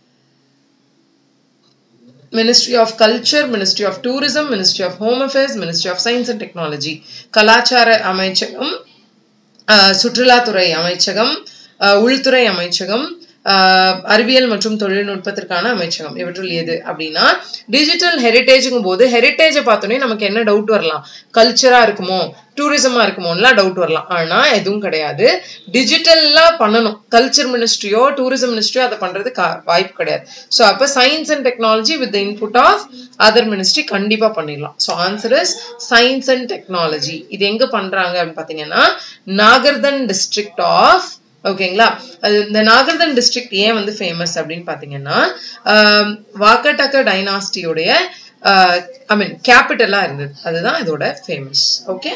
ministry of culture ministry of tourism ministry of home affairs ministry of science and technology கலாச்சார அமைச்சகம் சுற்றுலாத்துறை அமைச்சகம் உள்துறை அமைச்சகம் அறிவியல் மற்றும் தொழில்நுட்பத்திற்கான அமைச்சகம் இவற்றுள் எது அப்படின்னா டிஜிட்டல் ஹெரிட்டேஜுங்கும் போது ஹெரிட்டேஜை பார்த்தோன்னே நமக்கு என்ன டவுட் வரலாம் கல்ச்சரா இருக்குமோ டூரிசமா இருக்குமோலாம் டவுட் வரலாம் ஆனா எதுவும் கிடையாது டிஜிட்டல்லா பண்ணணும் கல்ச்சர் மினிஸ்ட்ரியோ டூரிசம் மினிஸ்ட்ரியோ அதை பண்றது வாய்ப்பு கிடையாது ஸோ அப்ப science and technology with input of other ministry கண்டிப்பா பண்ணிடலாம் so answer is science and technology இது எங்க பண்றாங்க அப்படின்னு பாத்தீங்கன்னா நாகர்தன் டிஸ்ட்ரிக்ட் ஆஃப் ஓகேங்களா அது இந்த நாகர்தன் டிஸ்ட்ரிக்ட் ஏன் வந்து ஃபேமஸ் அப்படின்னு பாத்தீங்கன்னா வாக்கட்டக்க டைனாஸ்டியோடைய ஐ மீன் கேபிட்டலா இருந்தது அதுதான் இதோட famous okay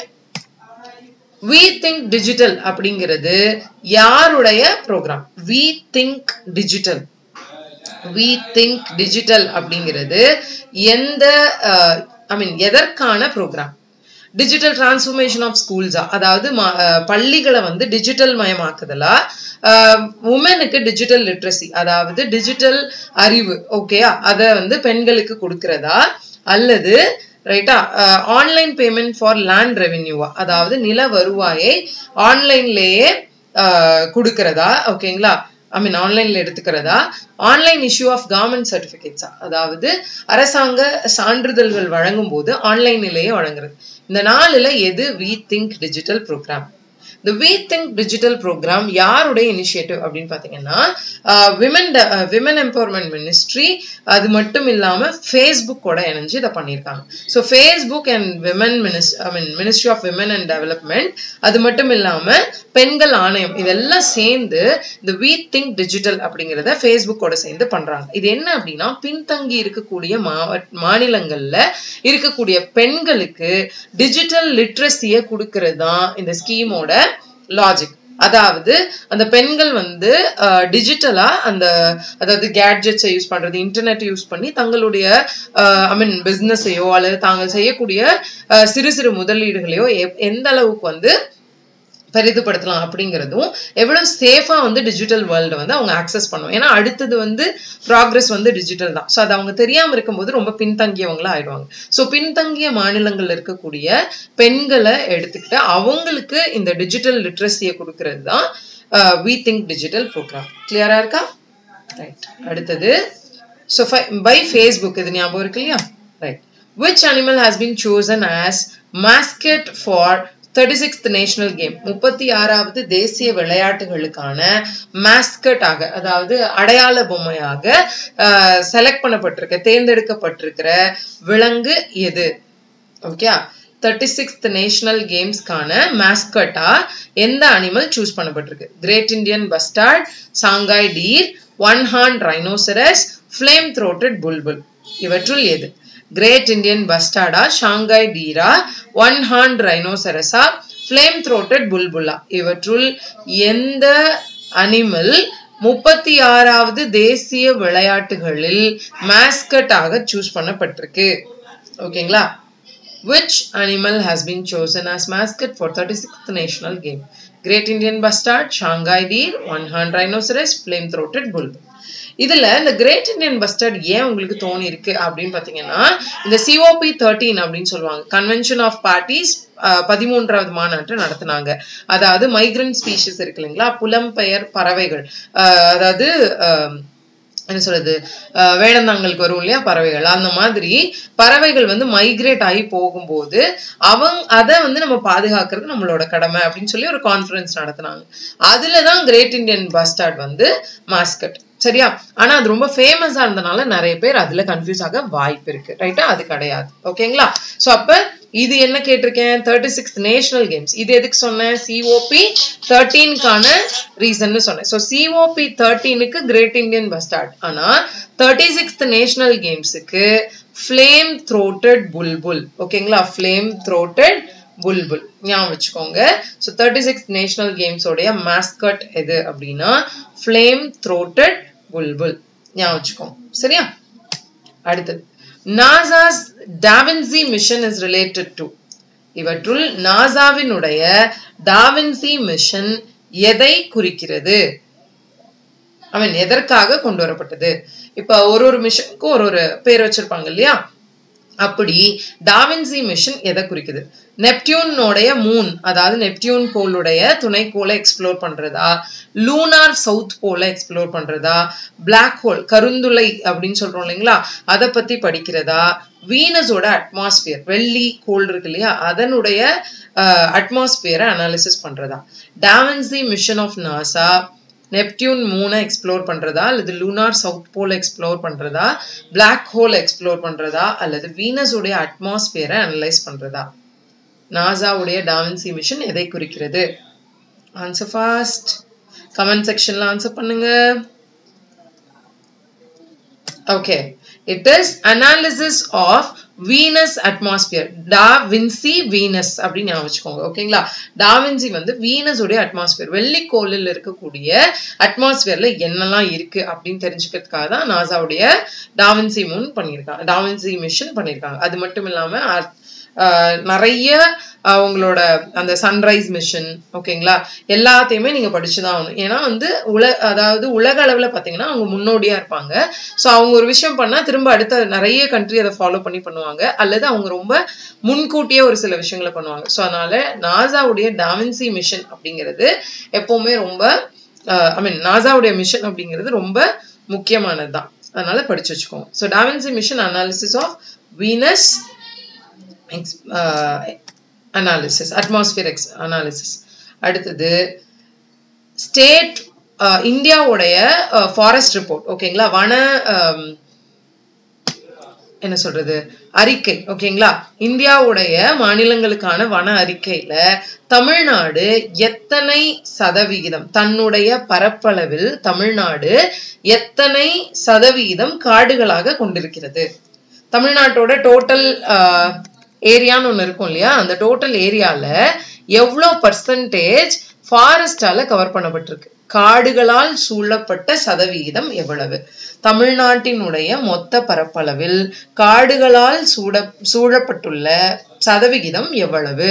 we think digital அப்படிங்கிறது யாருடைய programme we think digital we think digital அப்படிங்கிறது எந்த ஐ மீன் எதற்கான ப்ரோக்ராம் டிஜிட்டல் டிரான்ஸ்ஃபர்மேஷன் ஆஃப் ஸ்கூல்ஸா அதாவது பள்ளிகளை வந்து டிஜிட்டல் மயமாக்குதலா உமனுக்கு டிஜிட்டல் லிட்ரஸி அதாவது டிஜிட்டல் அறிவு ஓகேயா அதை வந்து பெண்களுக்கு கொடுக்கறதா அல்லது ரைட்டா ஆன்லைன் பேமெண்ட் ஃபார் லேண்ட் ரெவென்யூவா அதாவது நில வருவாயை ஆன்லைன்லேயே கொடுக்கறதா ஓகேங்களா ஐ மீன் ஆன்லைன்ல எடுத்துக்கிறதா ஆன்லைன் இஷ்யூ ஆஃப் கவர்மெண்ட் சர்டிபிகேட்ஸா அதாவது அரசாங்க சான்றிதழ்கள் வழங்கும் போது ஆன்லைனிலேயே வழங்குறது இந்த நாளில் எது வி திங்க் டிஜிட்டல் ப்ரோக்ராம் இந்த வி திங்க் டிஜிட்டல் ப்ரோக்ராம் யாருடைய இனிஷியேட்டிவ் அப்படின்னு பார்த்தீங்கன்னா விமன் விமன் எம்பவர்மெண்ட் மினிஸ்ட்ரி அது மட்டும் இல்லாமல் ஃபேஸ்புக்கோட இணைஞ்சு இதை பண்ணியிருக்காங்க so Facebook and women minis I mean ministry of women and development அது மட்டும் இல்லாமல் பெண்கள் ஆணையம் இதெல்லாம் சேர்ந்து இந்த வி திங்க் டிஜிட்டல் அப்படிங்கிறத ஃபேஸ்புக்கோட சேர்ந்து பண்றாங்க இது என்ன அப்படின்னா பின்தங்கி இருக்கக்கூடிய மாநிலங்கள்ல இருக்கக்கூடிய பெண்களுக்கு டிஜிட்டல் லிட்ரஸியை கொடுக்கறது தான் இந்த ஸ்கீமோட லாஜிக் அதாவது அந்த பெண்கள் வந்து டிஜிட்டலா அந்த அதாவது கேட்ஜெட்ஸை யூஸ் பண்றது இன்டர்நெட் யூஸ் பண்ணி தங்களுடைய ஐ மீன் பிசினஸையோ அல்லது தாங்கள் செய்யக்கூடிய சிறு சிறு முதலீடுகளையோ எந்த அளவுக்கு வந்து பெரிதுபடுத்தலாம் அப்படிங்கிறதும் எவ்வளவு சேஃபா வந்து டிஜிட்டல் வேர்ல்டு வந்து அவங்க ஆக்சஸ் பண்ணுவோம் ஏன்னா அடுத்தது வந்து ப்ராக்ரஸ் வந்து டிஜிட்டல் தான் ஸோ அது அவங்க தெரியாம இருக்கும்போது ரொம்ப பின்தங்கியவங்களா ஆயிடுவாங்க ஸோ பின்தங்கிய மாநிலங்கள்ல இருக்கக்கூடிய பெண்களை எடுத்துக்கிட்டு அவங்களுக்கு இந்த டிஜிட்டல் லிட்ரஸியை கொடுக்கறது தான் வி திங்க் டிஜிட்டல் ப்ரோக்ராம் கிளியரா இருக்கா ரைட் அடுத்தது ஸோ பை ஃபேஸ்புக் இது ஞாபகம் இருக்கு இல்லையா right which animal has been chosen as mascot for thirty sixth national game முப்பத்தி ஆறாவது தேசிய விளையாட்டுகளுக்கான மாஸ்கட் ஆக அதாவது அடையாள பொம்மையாக செலக்ட் பண்ணப்பட்டிருக்க தேர்ந்தெடுக்கப்பட்டிருக்கிற விலங்கு எது ஓகே தேர்ட்டி சிக்ஸ்த் நேஷனல் கேம்ஸ்க்கான மாஸ்கட்டா எந்த அனிமல் சூஸ் பண்ணப்பட்டிருக்கு great Indian bustard Sangai deer one horn rhinoceros flame throated bulbul இவற்றுள் எது கிரேட் இண்டியன் பஸ்டார்டா ஷாங்காய் டீரா ஒன் ஹார்ன் ரைனோசரஸா ஃப்ளேம் த்ரோட்டட் புல்புல்லா இவற்றுள் எந்த அனிமல் முப்பத்தி ஆறாவது தேசிய விளையாட்டுகளில் மாஸ்கட்டாக சூஸ் பண்ணப்பட்டிருக்கு ஓகேங்களா Which animal has been chosen as mascot for 36th national game? Great Indian bustard, Shanghai deer, one-horned rhinoceros, flame-throated bull. இதுல இந்த கிரேட் இண்டியன் பஸ்டர்ட் ஏன் உங்களுக்கு தோணி இருக்கு அப்படின்னு பாத்தீங்கன்னா இந்த சிஓபி தேர்ட்டீன் அப்படின்னு சொல்லுவாங்க கன்வென்ஷன் ஆஃப் பார்ட்டிஸ் பதிமூன்றாவது மாநாட்டு நடத்தினாங்க அதாவது மைக்ரண்ட் ஸ்பீஷிஸ் இருக்கு இல்லைங்களா புலம்பெயர் பறவைகள் அதாவது என்ன சொல்றது வேடந்தாங்களுக்கு வரும் இல்லையா பறவைகள் அந்த மாதிரி பறவைகள் வந்து மைக்ரேட் ஆகி போகும்போது அவங்க அதை வந்து நம்ம பாதுகாக்கிறது நம்மளோட கடமை அப்படின்னு சொல்லி ஒரு கான்ஃபரன்ஸ் நடத்தினாங்க அதுலதான் கிரேட் இண்டியன் பஸ்டார்ட் வந்து மாஸ்கட் சரியா ஆனா அது ரொம்ப ஃபேமஸா இருந்தனால நிறைய பேர் அதுல கன்ஃபியூஸ் ஆக வாய்ப்பு இருக்கு ரைட்டா அது கிடையாது ஓகேங்களா சோ அப்ப இது என்ன கேட்டிருக்கேன் தேர்ட்டி சிக்ஸ் நேஷனல் கேம்ஸ் இது எதுக்கு சொன்னேன் சிஓபி தேர்ட்டீனுக்கான ரீசன் சொன்னேன் ஸோ சிஓபி தேர்ட்டீனுக்கு கிரேட் இண்டியன் பஸ்டார்ட் ஆனா தேர்ட்டி சிக்ஸ்த் நேஷனல் கேம்ஸுக்கு ஃப்ளேம் த்ரோட்டட் புல்புல் ஓகேங்களா ஃப்ளேம் த்ரோட்டட் புல்புல் ஞாபகம் வச்சுக்கோங்க ஸோ தேர்ட்டி சிக்ஸ் நேஷனல் கேம்ஸோடைய மாஸ்கட் எது அப்படின்னா ஃப்ளேம் த்ரோட்டட் புல்புல் ஞாபகம் வச்சுக்கோங்க சரியா அடுத்தது NASA's DaVinci mission is related to இவற்றுள் நாசாவினுடைய டாவின்சி மிஷன் எதை குறிக்கிறது ஐ மீன் எதற்காக கொண்டு வரப்பட்டது இப்ப ஒரு ஒரு மிஷனுக்கும் ஒரு ஒரு பேர் வச்சிருப்பாங்க இல்லையா அப்படி டாவின்சி மிஷன் எதை குறிக்குது நெப்டியூனோடைய மூன் அதாவது நெப்டியூன் போலுடைய துணைக்கோளை எக்ஸ்ப்ளோர் பண்றதா லூனார் சவுத் போல எக்ஸ்ப்ளோர் பண்றதா பிளாக் ஹோல் கருந்துளை அப்படின்னு சொல்றோம் இல்லைங்களா அதை பத்தி படிக்கிறதா வீனஸோட அட்மாஸ்பியர் வெள்ளி கோல் இருக்கு இல்லையா அதனுடைய அட்மாஸ்பியரை அனாலிசிஸ் பண்றதா DaVinci mission of NASA Neptune மூனை எக்ஸ்ப்ளோர் பண்றதா அல்லது லூனார் சவுத் போல் எக்ஸ்ப்ளோர் பண்றதா பிளாக் ஹோல் எக்ஸ்ப்ளோர் பண்றதா அல்லது வீனஸுடைய அட்மாஸ்பியரை அனலைஸ் பண்றதா நாசாவுடைய டாவின்சி மிஷன் எதை குறிக்கிறது ஆன்சர் ஃபாஸ்ட் கமெண்ட் செக்ஷன்ல ஆன்சர் பண்ணுங்க okay it is analysis of Venus atmosphere DaVinci Venus அப்படின்னு ஞாபகம் வச்சுக்கோங்க ஓகேங்களா டாவின்சி வந்து வீனஸோடைய அட்மாஸ்பியர் வெள்ளிக்கோளில் இருக்கக்கூடிய அட்மாஸ்பியர்ல என்னெல்லாம் இருக்கு அப்படின்னு தெரிஞ்சுக்கிறதுக்காக தான் நாசாவுடைய டாவின்சி மூன் பண்ணியிருக்காங்க டாவின்சி மிஷன் பண்ணியிருக்காங்க அது மட்டும் இல்லாம நிறைய அவங்களோட அந்த சன்ரைஸ் மிஷன் ஓகேங்களா எல்லாத்தையுமே நீங்க படிச்சுதான் ஆகணும் ஏன்னா வந்து உல அதாவது உலக அளவுல பாத்தீங்கன்னா அவங்க முன்னோடியா இருப்பாங்க ஸோ அவங்க ஒரு விஷயம் பண்ணா திரும்ப அடுத்த நிறைய கண்ட்ரி அதை ஃபாலோ பண்ணி பண்ணுவாங்க அல்லது அவங்க ரொம்ப முன்கூட்டியே ஒரு சில விஷயங்களை பண்ணுவாங்க ஸோ அதனால நாசாவுடைய டாவின்சி மிஷன் அப்படிங்கிறது எப்பவுமே ரொம்ப ஐ மீன் நாசாவுடைய மிஷன் அப்படிங்கிறது ரொம்ப முக்கியமானது தான் அதனால படிச்சு வச்சுக்கோங்க so DaVinci mission analysis of Venus analysis atmosphere எக்ஸ் அனாலிசிஸ் அடுத்தது ஸ்டேட் இந்தியாவுடைய ஃபாரஸ்ட் ரிப்போர்ட் ஓகேங்களா வன என்ன சொல்றது அறிக்கை ஓகேங்களா இந்தியாவுடைய மாநிலங்களுக்கான வன அறிக்கையில தமிழ்நாடு எத்தனை சதவிகிதம் தன்னுடைய பரப்பளவில் தமிழ்நாடு எத்தனை சதவிகிதம் காடுகளாக கொண்டிருக்கிறது தமிழ்நாட்டோட டோட்டல் ஏரியான்னு ஒன்று இருக்கும் இல்லையா அந்த டோட்டல் ஏரியால எவ்வளோ பர்சன்டேஜ் ஃபாரஸ்டால கவர் பண்ணப்பட்டிருக்கு காடுகளால் சூழப்பட்ட சதவிகிதம் எவ்வளவு தமிழ்நாட்டினுடைய மொத்த பரப்பளவில் காடுகளால் சூட சூழப்பட்டுள்ள சதவிகிதம் எவ்வளவு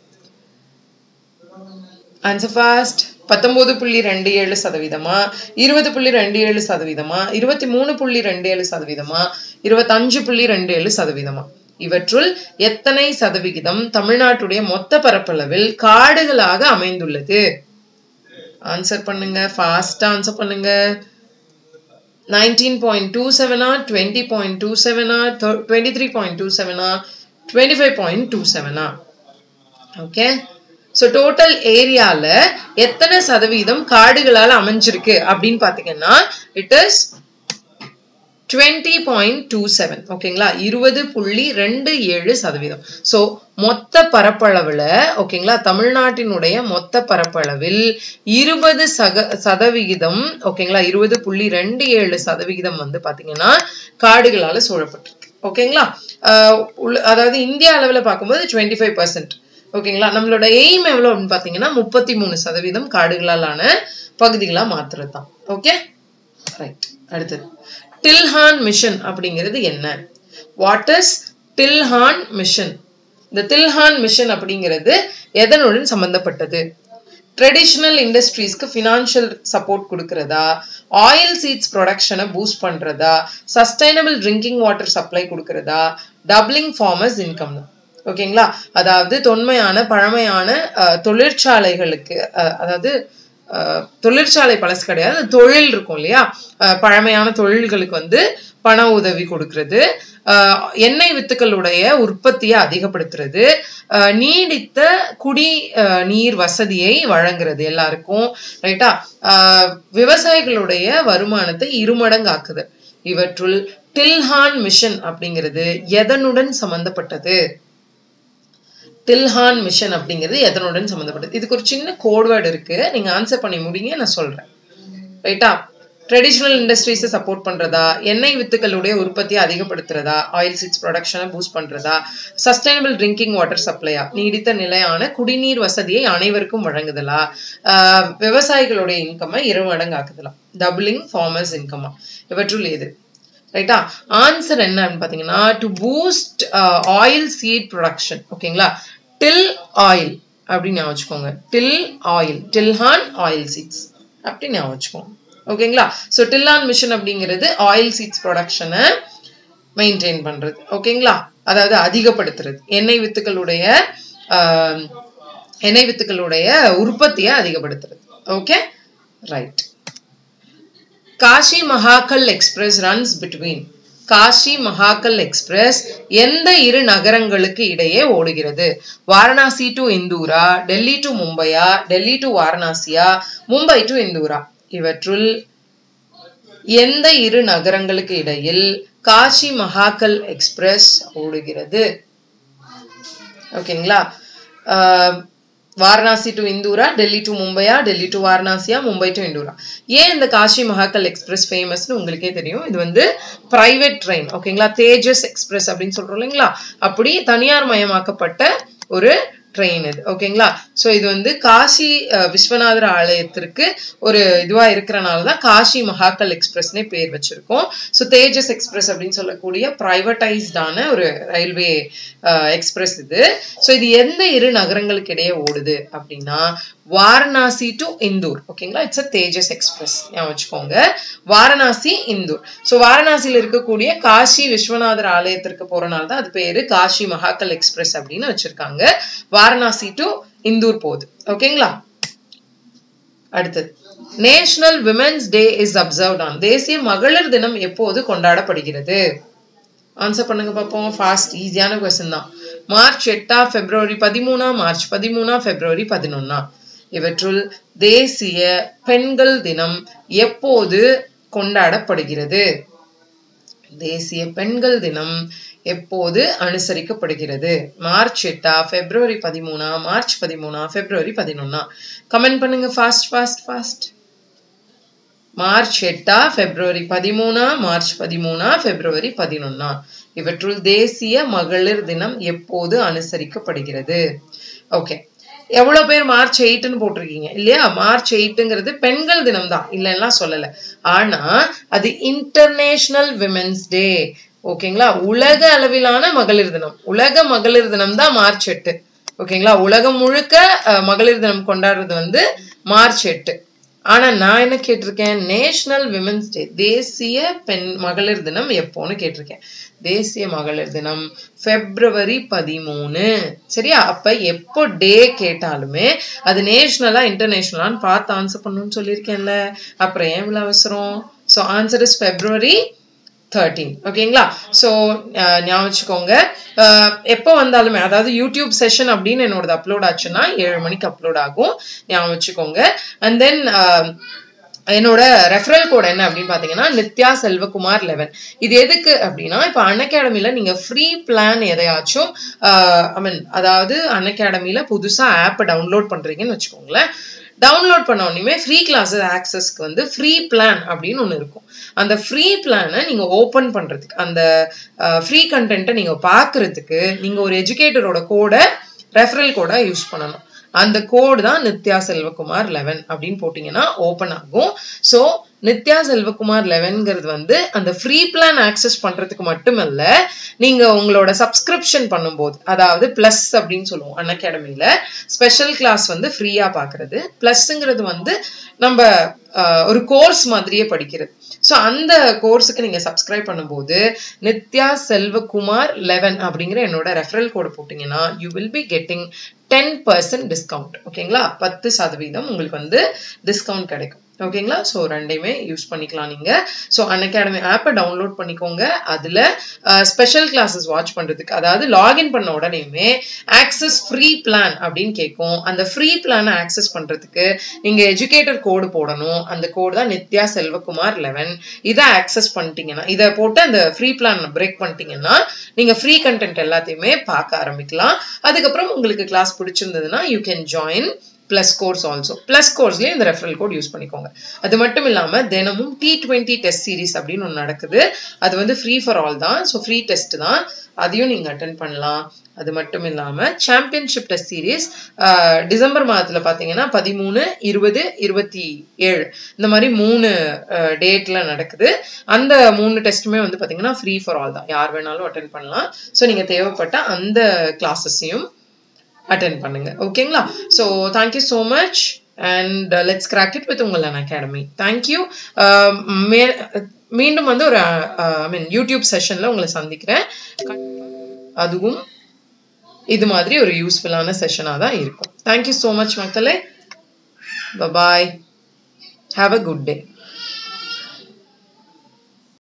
ஆன்சர் ஃபாஸ்ட் பத்தொன்பது புள்ளி ரெண்டு ஏழு சதவீதமா இருபது புள்ளி ரெண்டு ஏழு சதவீதமா இருபத்தி மூணு புள்ளி ரெண்டு ஏழு சதவீதமா இருபத்தஞ்சு புள்ளி ரெண்டு ஏழு சதவீதமா இவற்றுள் எத்தனை சதவிகிதம் தமிழ்நாட்டுடைய மொத்த பரப்பளவில் காடுகளாக அமைந்துள்ளது ஆன்சர் பண்ணுங்க ஃபாஸ்டா ஆன்சர் பண்ணுங்க நைன்டீன் பாயிண்ட் டூ செவனா டுவெண்ட்டி பாயிண்ட் டூ செவனா டுவெண்ட்டி த்ரீ பாயிண்ட் டூ செவனா டுவெண்ட்டி ஃபைவ் பாயிண்ட் டூ செவனா ஓகே ஸோ டோட்டல் ஏரியால எத்தனை சதவீதம் காடுகளால் அமைஞ்சிருக்கு அப்படின்னு பார்த்தீங்கன்னா it is twenty point two seven ஓகேங்களா இருபது புள்ளி ரெண்டு ஏழு சதவீதம் ஸோ மொத்த பரப்பளவில் ஓகேங்களா தமிழ்நாட்டினுடைய மொத்த பரப்பளவில் இருபது சக சதவிகிதம் ஓகேங்களா இருபது புள்ளி ரெண்டு ஏழு சதவிகிதம் வந்து பார்த்தீங்கன்னா காடுகளால் சூழப்பட்டிருக்கு ஓகேங்களா அதாவது இந்தியா அளவில் பார்க்கும்போது டுவெண்ட்டி ஃபைவ் பர்சன்ட் ஓகேங்களா நம்மளோட எய்ம் எவ்வளோ அப்படின்னு பார்த்தீங்கன்னா முப்பத்தி மூணு சதவீதம் காடுகளாலான பகுதிகளாக மாத்துறது தான் ஓகே ரைட் அடுத்தது டில்ஹான் மிஷன் அப்படிங்கிறது என்ன வாட் இஸ் டில்ஹான் மிஷன் இந்த தில்ஹான் மிஷன் அப்படிங்கிறது எதனுடன் சம்பந்தப்பட்டது ட்ரெடிஷ்னல் இண்டஸ்ட்ரீஸ்க்கு ஃபினான்ஷியல் சப்போர்ட் கொடுக்கறதா ஆயில் சீட்ஸ் ப்ரொடக்ஷனை பூஸ்ட் பண்றதா சஸ்டைனபிள் ட்ரிங்கிங் வாட்டர் சப்ளை கொடுக்கறதா டப்ளிங் ஃபார்மர்ஸ் இன்கம் ஓகேங்களா அதாவது தொன்மையான பழமையான தொழிற்சாலைகளுக்கு அதாவது தொழிற்சாலை பழசு கிடையாது தொழில் இருக்கும் இல்லையா பழமையான தொழில்களுக்கு வந்து பண உதவி கொடுக்கறது எண்ணெய் வித்துக்களுடைய உற்பத்தியை அதிகப்படுத்துறது நீடித்த குடி நீர் வசதியை வழங்குறது எல்லாருக்கும் ரைட்டா விவசாயிகளுடைய வருமானத்தை இருமடங்காக்குது இவற்றுள் டில்ஹான் மிஷன் அப்படிங்கிறது எதனுடன் சம்பந்தப்பட்டது டில்ஹான் மிஷன் அப்படிங்கிறது எதனுடன் சம்மந்தப்பட்டது இதுக்கு ஒரு சின்ன கோட்வேர்டு இருக்கு நீங்க ஆன்சர் பண்ணி முடிங்க நான் சொல்றேன் ரைட்டா ட்ரெடிஷ்னல் இண்டஸ்ட்ரீஸை சப்போர்ட் பண்றதா எண்ணெய் வித்துக்களுடைய உற்பத்தியை அதிகப்படுத்துறதா ஆயில் சீட்ஸ் ப்ரொடக்ஷனை பூஸ்ட் பண்றதா சஸ்டைனபிள் ட்ரிங்கிங் வாட்டர் சப்ளையா நீடித்த நிலையான குடிநீர் வசதியை அனைவருக்கும் வழங்குதலா விவசாயிகளுடைய இன்கம்மை இரு மடங்காக்குதலா டபுளிங் ஃபார்மர்ஸ் இன்கம்மா இவற்றுள் எது ரைட்டா ஆன்சர் என்னன்னு பாத்தீங்கன்னா to boost oil seed production ஓகேங்களா டில் ஆயில் அப்படின்னு ஞாபகம் வச்சுக்கோங்க டில் ஆயில் டில்ஹான் ஆயில் சீட்ஸ் அப்படின்னு ஞாபகம் வச்சுக்கோங்க ஓகேங்களா ஸோ டில்லான் மிஷன் அப்படிங்கிறது ஆயில் சீட்ஸ் ப்ரொடக்ஷனை மெயின்டைன் பண்றது ஓகேங்களா அதாவது அதிகப்படுத்துறது எண்ணெய் வித்துக்களுடைய எண்ணெய் வித்துக்களுடைய உற்பத்தியை அதிகப்படுத்துறது okay right Kashi Mahakal express runs between Kashi Mahakal express எந்த இரு நகரங்களுக்கு இடையே ஓடுகிறது வாரணாசி டு இந்தூரா டெல்லி டு மும்பையா டெல்லி டு வாரணாசியா மும்பை டு இந்தூரா இவற்றுள் எந்த இரு நகரங்களுக்கு இடையில் காஷி மகாக்கல் எக்ஸ்பிரஸ் ஓடுகிறது ஓகேங்களா வாரணாசி டு இந்தூரா டெல்லி டு மும்பையா டெல்லி டு வாரணாசியா மும்பை டு இந்தூரா ஏன் இந்த காஷி மகாக்கல் எக்ஸ்பிரஸ் ஃபேமஸ்னு உங்களுக்கே தெரியும் இது வந்து பிரைவேட் ட்ரெயின் ஓகேங்களா தேஜஸ் எக்ஸ்பிரஸ் அப்படின்னு சொல்றோம் இல்லைங்களா அப்படி தனியார் மயமாக்கப்பட்ட ஒரு ட்ரெயின் இது ஓகேங்களா ஸோ இது வந்து காசி விஸ்வநாதர் ஆலயத்திற்கு ஒரு இதுவா இருக்கிறனால தான் காஷி மகாக்கல் எக்ஸ்பிரஸ்னே பேர் வச்சிருக்கோம் ஸோ தேஜஸ் எக்ஸ்பிரஸ் அப்படின்னு சொல்லக்கூடிய பிரைவேட்டைஸ்டான ஒரு ரயில்வே எக்ஸ்பிரஸ் இது ஸோ இது எந்த இரு நகரங்களுக்கு இடையே ஓடுது அப்படின்னா வாரணாசி டு இந்தூர் ஓகேங்களா இட்ஸ் அ தேஜஸ் எக்ஸ்பிரஸ் ஞாபகம் வச்சுக்கோங்க வாரணாசி இந்தூர் ஸோ வாரணாசியில் இருக்கக்கூடிய காஷி விஸ்வநாதர் ஆலயத்திற்கு போறனால தான் அது பேரு காஷி மகாக்கல் எக்ஸ்பிரஸ் அப்படின்னு வச்சிருக்காங்க வாரணாசி டு இந்தூர் போகுது ஓகேங்களா அடுத்தது national women's day is observed on தேசிய மகளிர் தினம் எப்போது கொண்டாடப்படுகிறது ஆன்சர் பண்ணுங்க பார்ப்போம் ஃபாஸ்ட் ஈஸியான கொஸ்டின் தான் மார்ச் எட்டா பிப்ரவரி பதிமூணா மார்ச் பதிமூணா பிப்ரவரி பதினொன்னா இவற்றுள் தேசிய பெண்கள் தினம் எப்போது கொண்டாடப்படுகிறது தேசிய பெண்கள் தினம் எப்போது அனுசரிக்கப்படுகிறது மார்ச் எட்டா பிப்ரவரி பதிமூணா மார்ச் பதிமூணா பிப்ரவரி பதினொன்னா கமெண்ட் பண்ணுங்க ஃபாஸ்ட் ஃபாஸ்ட் ஃபாஸ்ட் மார்ச் எட்டா பிப்ரவரி பதிமூணா மார்ச் பதிமூணா பிப்ரவரி பதினொன்னா இவற்றுள் தேசிய மகளிர் தினம் எப்போது அனுசரிக்கப்படுகிறது ஓகே எவ்வளவு பேர் மார்ச் எயிட்னு போட்டிருக்கீங்க இல்லையா மார்ச் எயிட்டுங்கிறது பெண்கள் தினம் தான் இல்லைன்னா சொல்லல ஆனா அது இன்டர்நேஷனல் விமென்ஸ் டே ஓகேங்களா உலக அளவிலான மகளிர் தினம் உலக மகளிர் தினம் தான் மார்ச் எட்டு ஓகேங்களா உலகம் முழுக்க மகளிர் தினம் கொண்டாடுறது வந்து மார்ச் எட்டு ஆனா நான் என்ன கேட்டிருக்கேன் நேஷனல் விமென்ஸ் டே தேசிய பெண் மகளிர் தினம் எப்போன்னு கேட்டிருக்கேன் தேசிய மகளிர் தினம் பிப்ரவரி பதிமூணு சரியா அப்ப எப்போ டே கேட்டாலுமே அது நேஷனலா இன்டர்நேஷனலான்னு பார்த்து ஆன்சர் பண்ணணும்னு சொல்லியிருக்கேன்ல அப்புறம் ஏன் இவ்வளவு அவசரம் so answer is February thirteen ஓகேங்களா ஸோ ஞாபகம் வச்சுக்கோங்க அஹ், எப்போ வந்தாலுமே அதாவது யூடியூப் செஷன் அப்படின்னு என்னோடது அப்லோட் ஆச்சுன்னா ஏழு மணிக்கு அப்லோட் ஆகும் ஞாபகம் வச்சுக்கோங்க அண்ட் தென் என்னோட ரெஃபரல் கோட் என்ன அப்படின்னு பார்த்தீங்கன்னா நித்யா செல்வகுமார் லெவன் இது எதுக்கு அப்படின்னா இப்போ அன் அகாடமியில் நீங்கள் ஃப்ரீ பிளான் எதையாச்சும் ஐ மீன் அதாவது அன் அகாடமியில் புதுசாக ஆப்பை டவுன்லோட் பண்ணுறீங்கன்னு வச்சுக்கோங்களேன் டவுன்லோட் பண்ண உடனே ஃப்ரீ கிளாஸஸ் ஆக்சஸ்க்கு வந்து ஃப்ரீ பிளான் அப்படின்னு ஒன்று இருக்கும் அந்த ஃப்ரீ பிளானை நீங்கள் ஓப்பன் பண்ணுறதுக்கு அந்த ஃப்ரீ கண்டென்ட்டை நீங்கள் பார்க்குறதுக்கு நீங்கள் ஒரு எஜுகேட்டரோட கோடை ரெஃபரல் கோடை யூஸ் பண்ணணும் அந்த கோடு தான் நித்யா செல்வகுமார் லெவன் அப்படின்னு போட்டிங்கன்னா ஓப்பன் ஆகும் ஸோ நித்யா செல்வகுமார் லெவன்ங்கிறது வந்து அந்த ஃப்ரீ பிளான் ஆக்சஸ் பண்ணுறதுக்கு மட்டுமல்ல நீங்கள் உங்களோட சப்ஸ்கிரிப்ஷன் பண்ணும்போது அதாவது ப்ளஸ் அப்படின்னு சொல்லுவோம் அன் அகாடமியில் ஸ்பெஷல் கிளாஸ் வந்து ஃப்ரீயாக பார்க்குறது ப்ளஸ்ஸுங்கிறது வந்து நம்ம ஆஹ், ஒரு கோர்ஸ் மாதிரியே படிக்கிறது ஸோ அந்த கோர்ஸுக்கு நீங்கள் சப்ஸ்கிரைப் பண்ணும்போது நித்யா செல்வகுமார் லெவன் அப்படிங்கிற என்னோட ரெஃபரல் கோடு போட்டிங்கன்னா you will be getting ten percent discount ஓகேங்களா பத்து சதவீதம் உங்களுக்கு வந்து டிஸ்கவுண்ட் கிடைக்கும் ஓகேங்களா ஸோ ரெண்டையுமே யூஸ் பண்ணிக்கலாம் நீங்கள் ஸோ அன் அகாடமி ஆப்பை டவுன்லோட் பண்ணிக்கோங்க அதில் ஸ்பெஷல் கிளாஸஸ் வாட்ச் பண்ணுறதுக்கு அதாவது லாகின் பண்ண உடனேயுமே ஆக்சஸ் ஃப்ரீ பிளான் அப்படின்னு கேட்கும் அந்த ஃப்ரீ பிளானை ஆக்சஸ் பண்ணுறதுக்கு நீங்கள் எஜுகேட்டர் கோடு போடணும் அந்த கோடு தான் நித்யா செல்வகுமார் லெவன் இதை ஆக்சஸ் பண்ணிட்டீங்கன்னா இதை போட்டு அந்த ஃப்ரீ பிளான் பிரேக் பண்ணிட்டீங்கன்னா நீங்கள் ஃப்ரீ கண்டென்ட் எல்லாத்தையுமே பார்க்க ஆரம்பிக்கலாம் அதுக்கப்புறம் உங்களுக்கு கிளாஸ் பிடிச்சிருந்ததுன்னா you can join plus course also plus கோர்ஸ்லேயும் இந்த ரெஃபரல் கோட் யூஸ் பண்ணிக்கோங்க அது மட்டும் இல்லாமல் தினமும் டி டுவெண்ட்டி டெஸ்ட் சீரிஸ் அப்படின்னு ஒன்று நடக்குது அது வந்து ஃப்ரீ ஃபார் ஆல் தான் ஸோ ஃப்ரீ டெஸ்ட் தான் அதையும் நீங்கள் அட்டன் பண்ணலாம் அது மட்டும் இல்லாமல் சாம்பியன்ஷிப் டெஸ்ட் சீரிஸ் டிசம்பர் மாதத்தில் பார்த்தீங்கன்னா பதிமூணு இருபது இருபத்தி ஏழு இந்த மாதிரி மூணு டேட்ல நடக்குது அந்த மூணு டெஸ்ட்டுமே வந்து பார்த்தீங்கன்னா ஃப்ரீ ஃபார் ஆல் தான் யார் வேணாலும் அட்டன் பண்ணலாம் ஸோ நீங்கள் தேவைப்பட்ட அந்த கிளாஸஸையும் அட்டென்ட் பண்ணுங்க ஓகேங்களா so thank you so much and let's crack it with உங்கள் அன் அகாடமி தேங்க்யூ மீண்டும் வந்து ஒரு ஐ மீன் யூடியூப் செஷன்ல உங்களை சந்திக்கிறேன் அதுவும் இது மாதிரி ஒரு யூஸ்ஃபுல்லான செஷனாக தான் இருக்கும் தேங்க்யூ ஸோ மச் மக்களே பாய் ஹாவ் அ குட் டே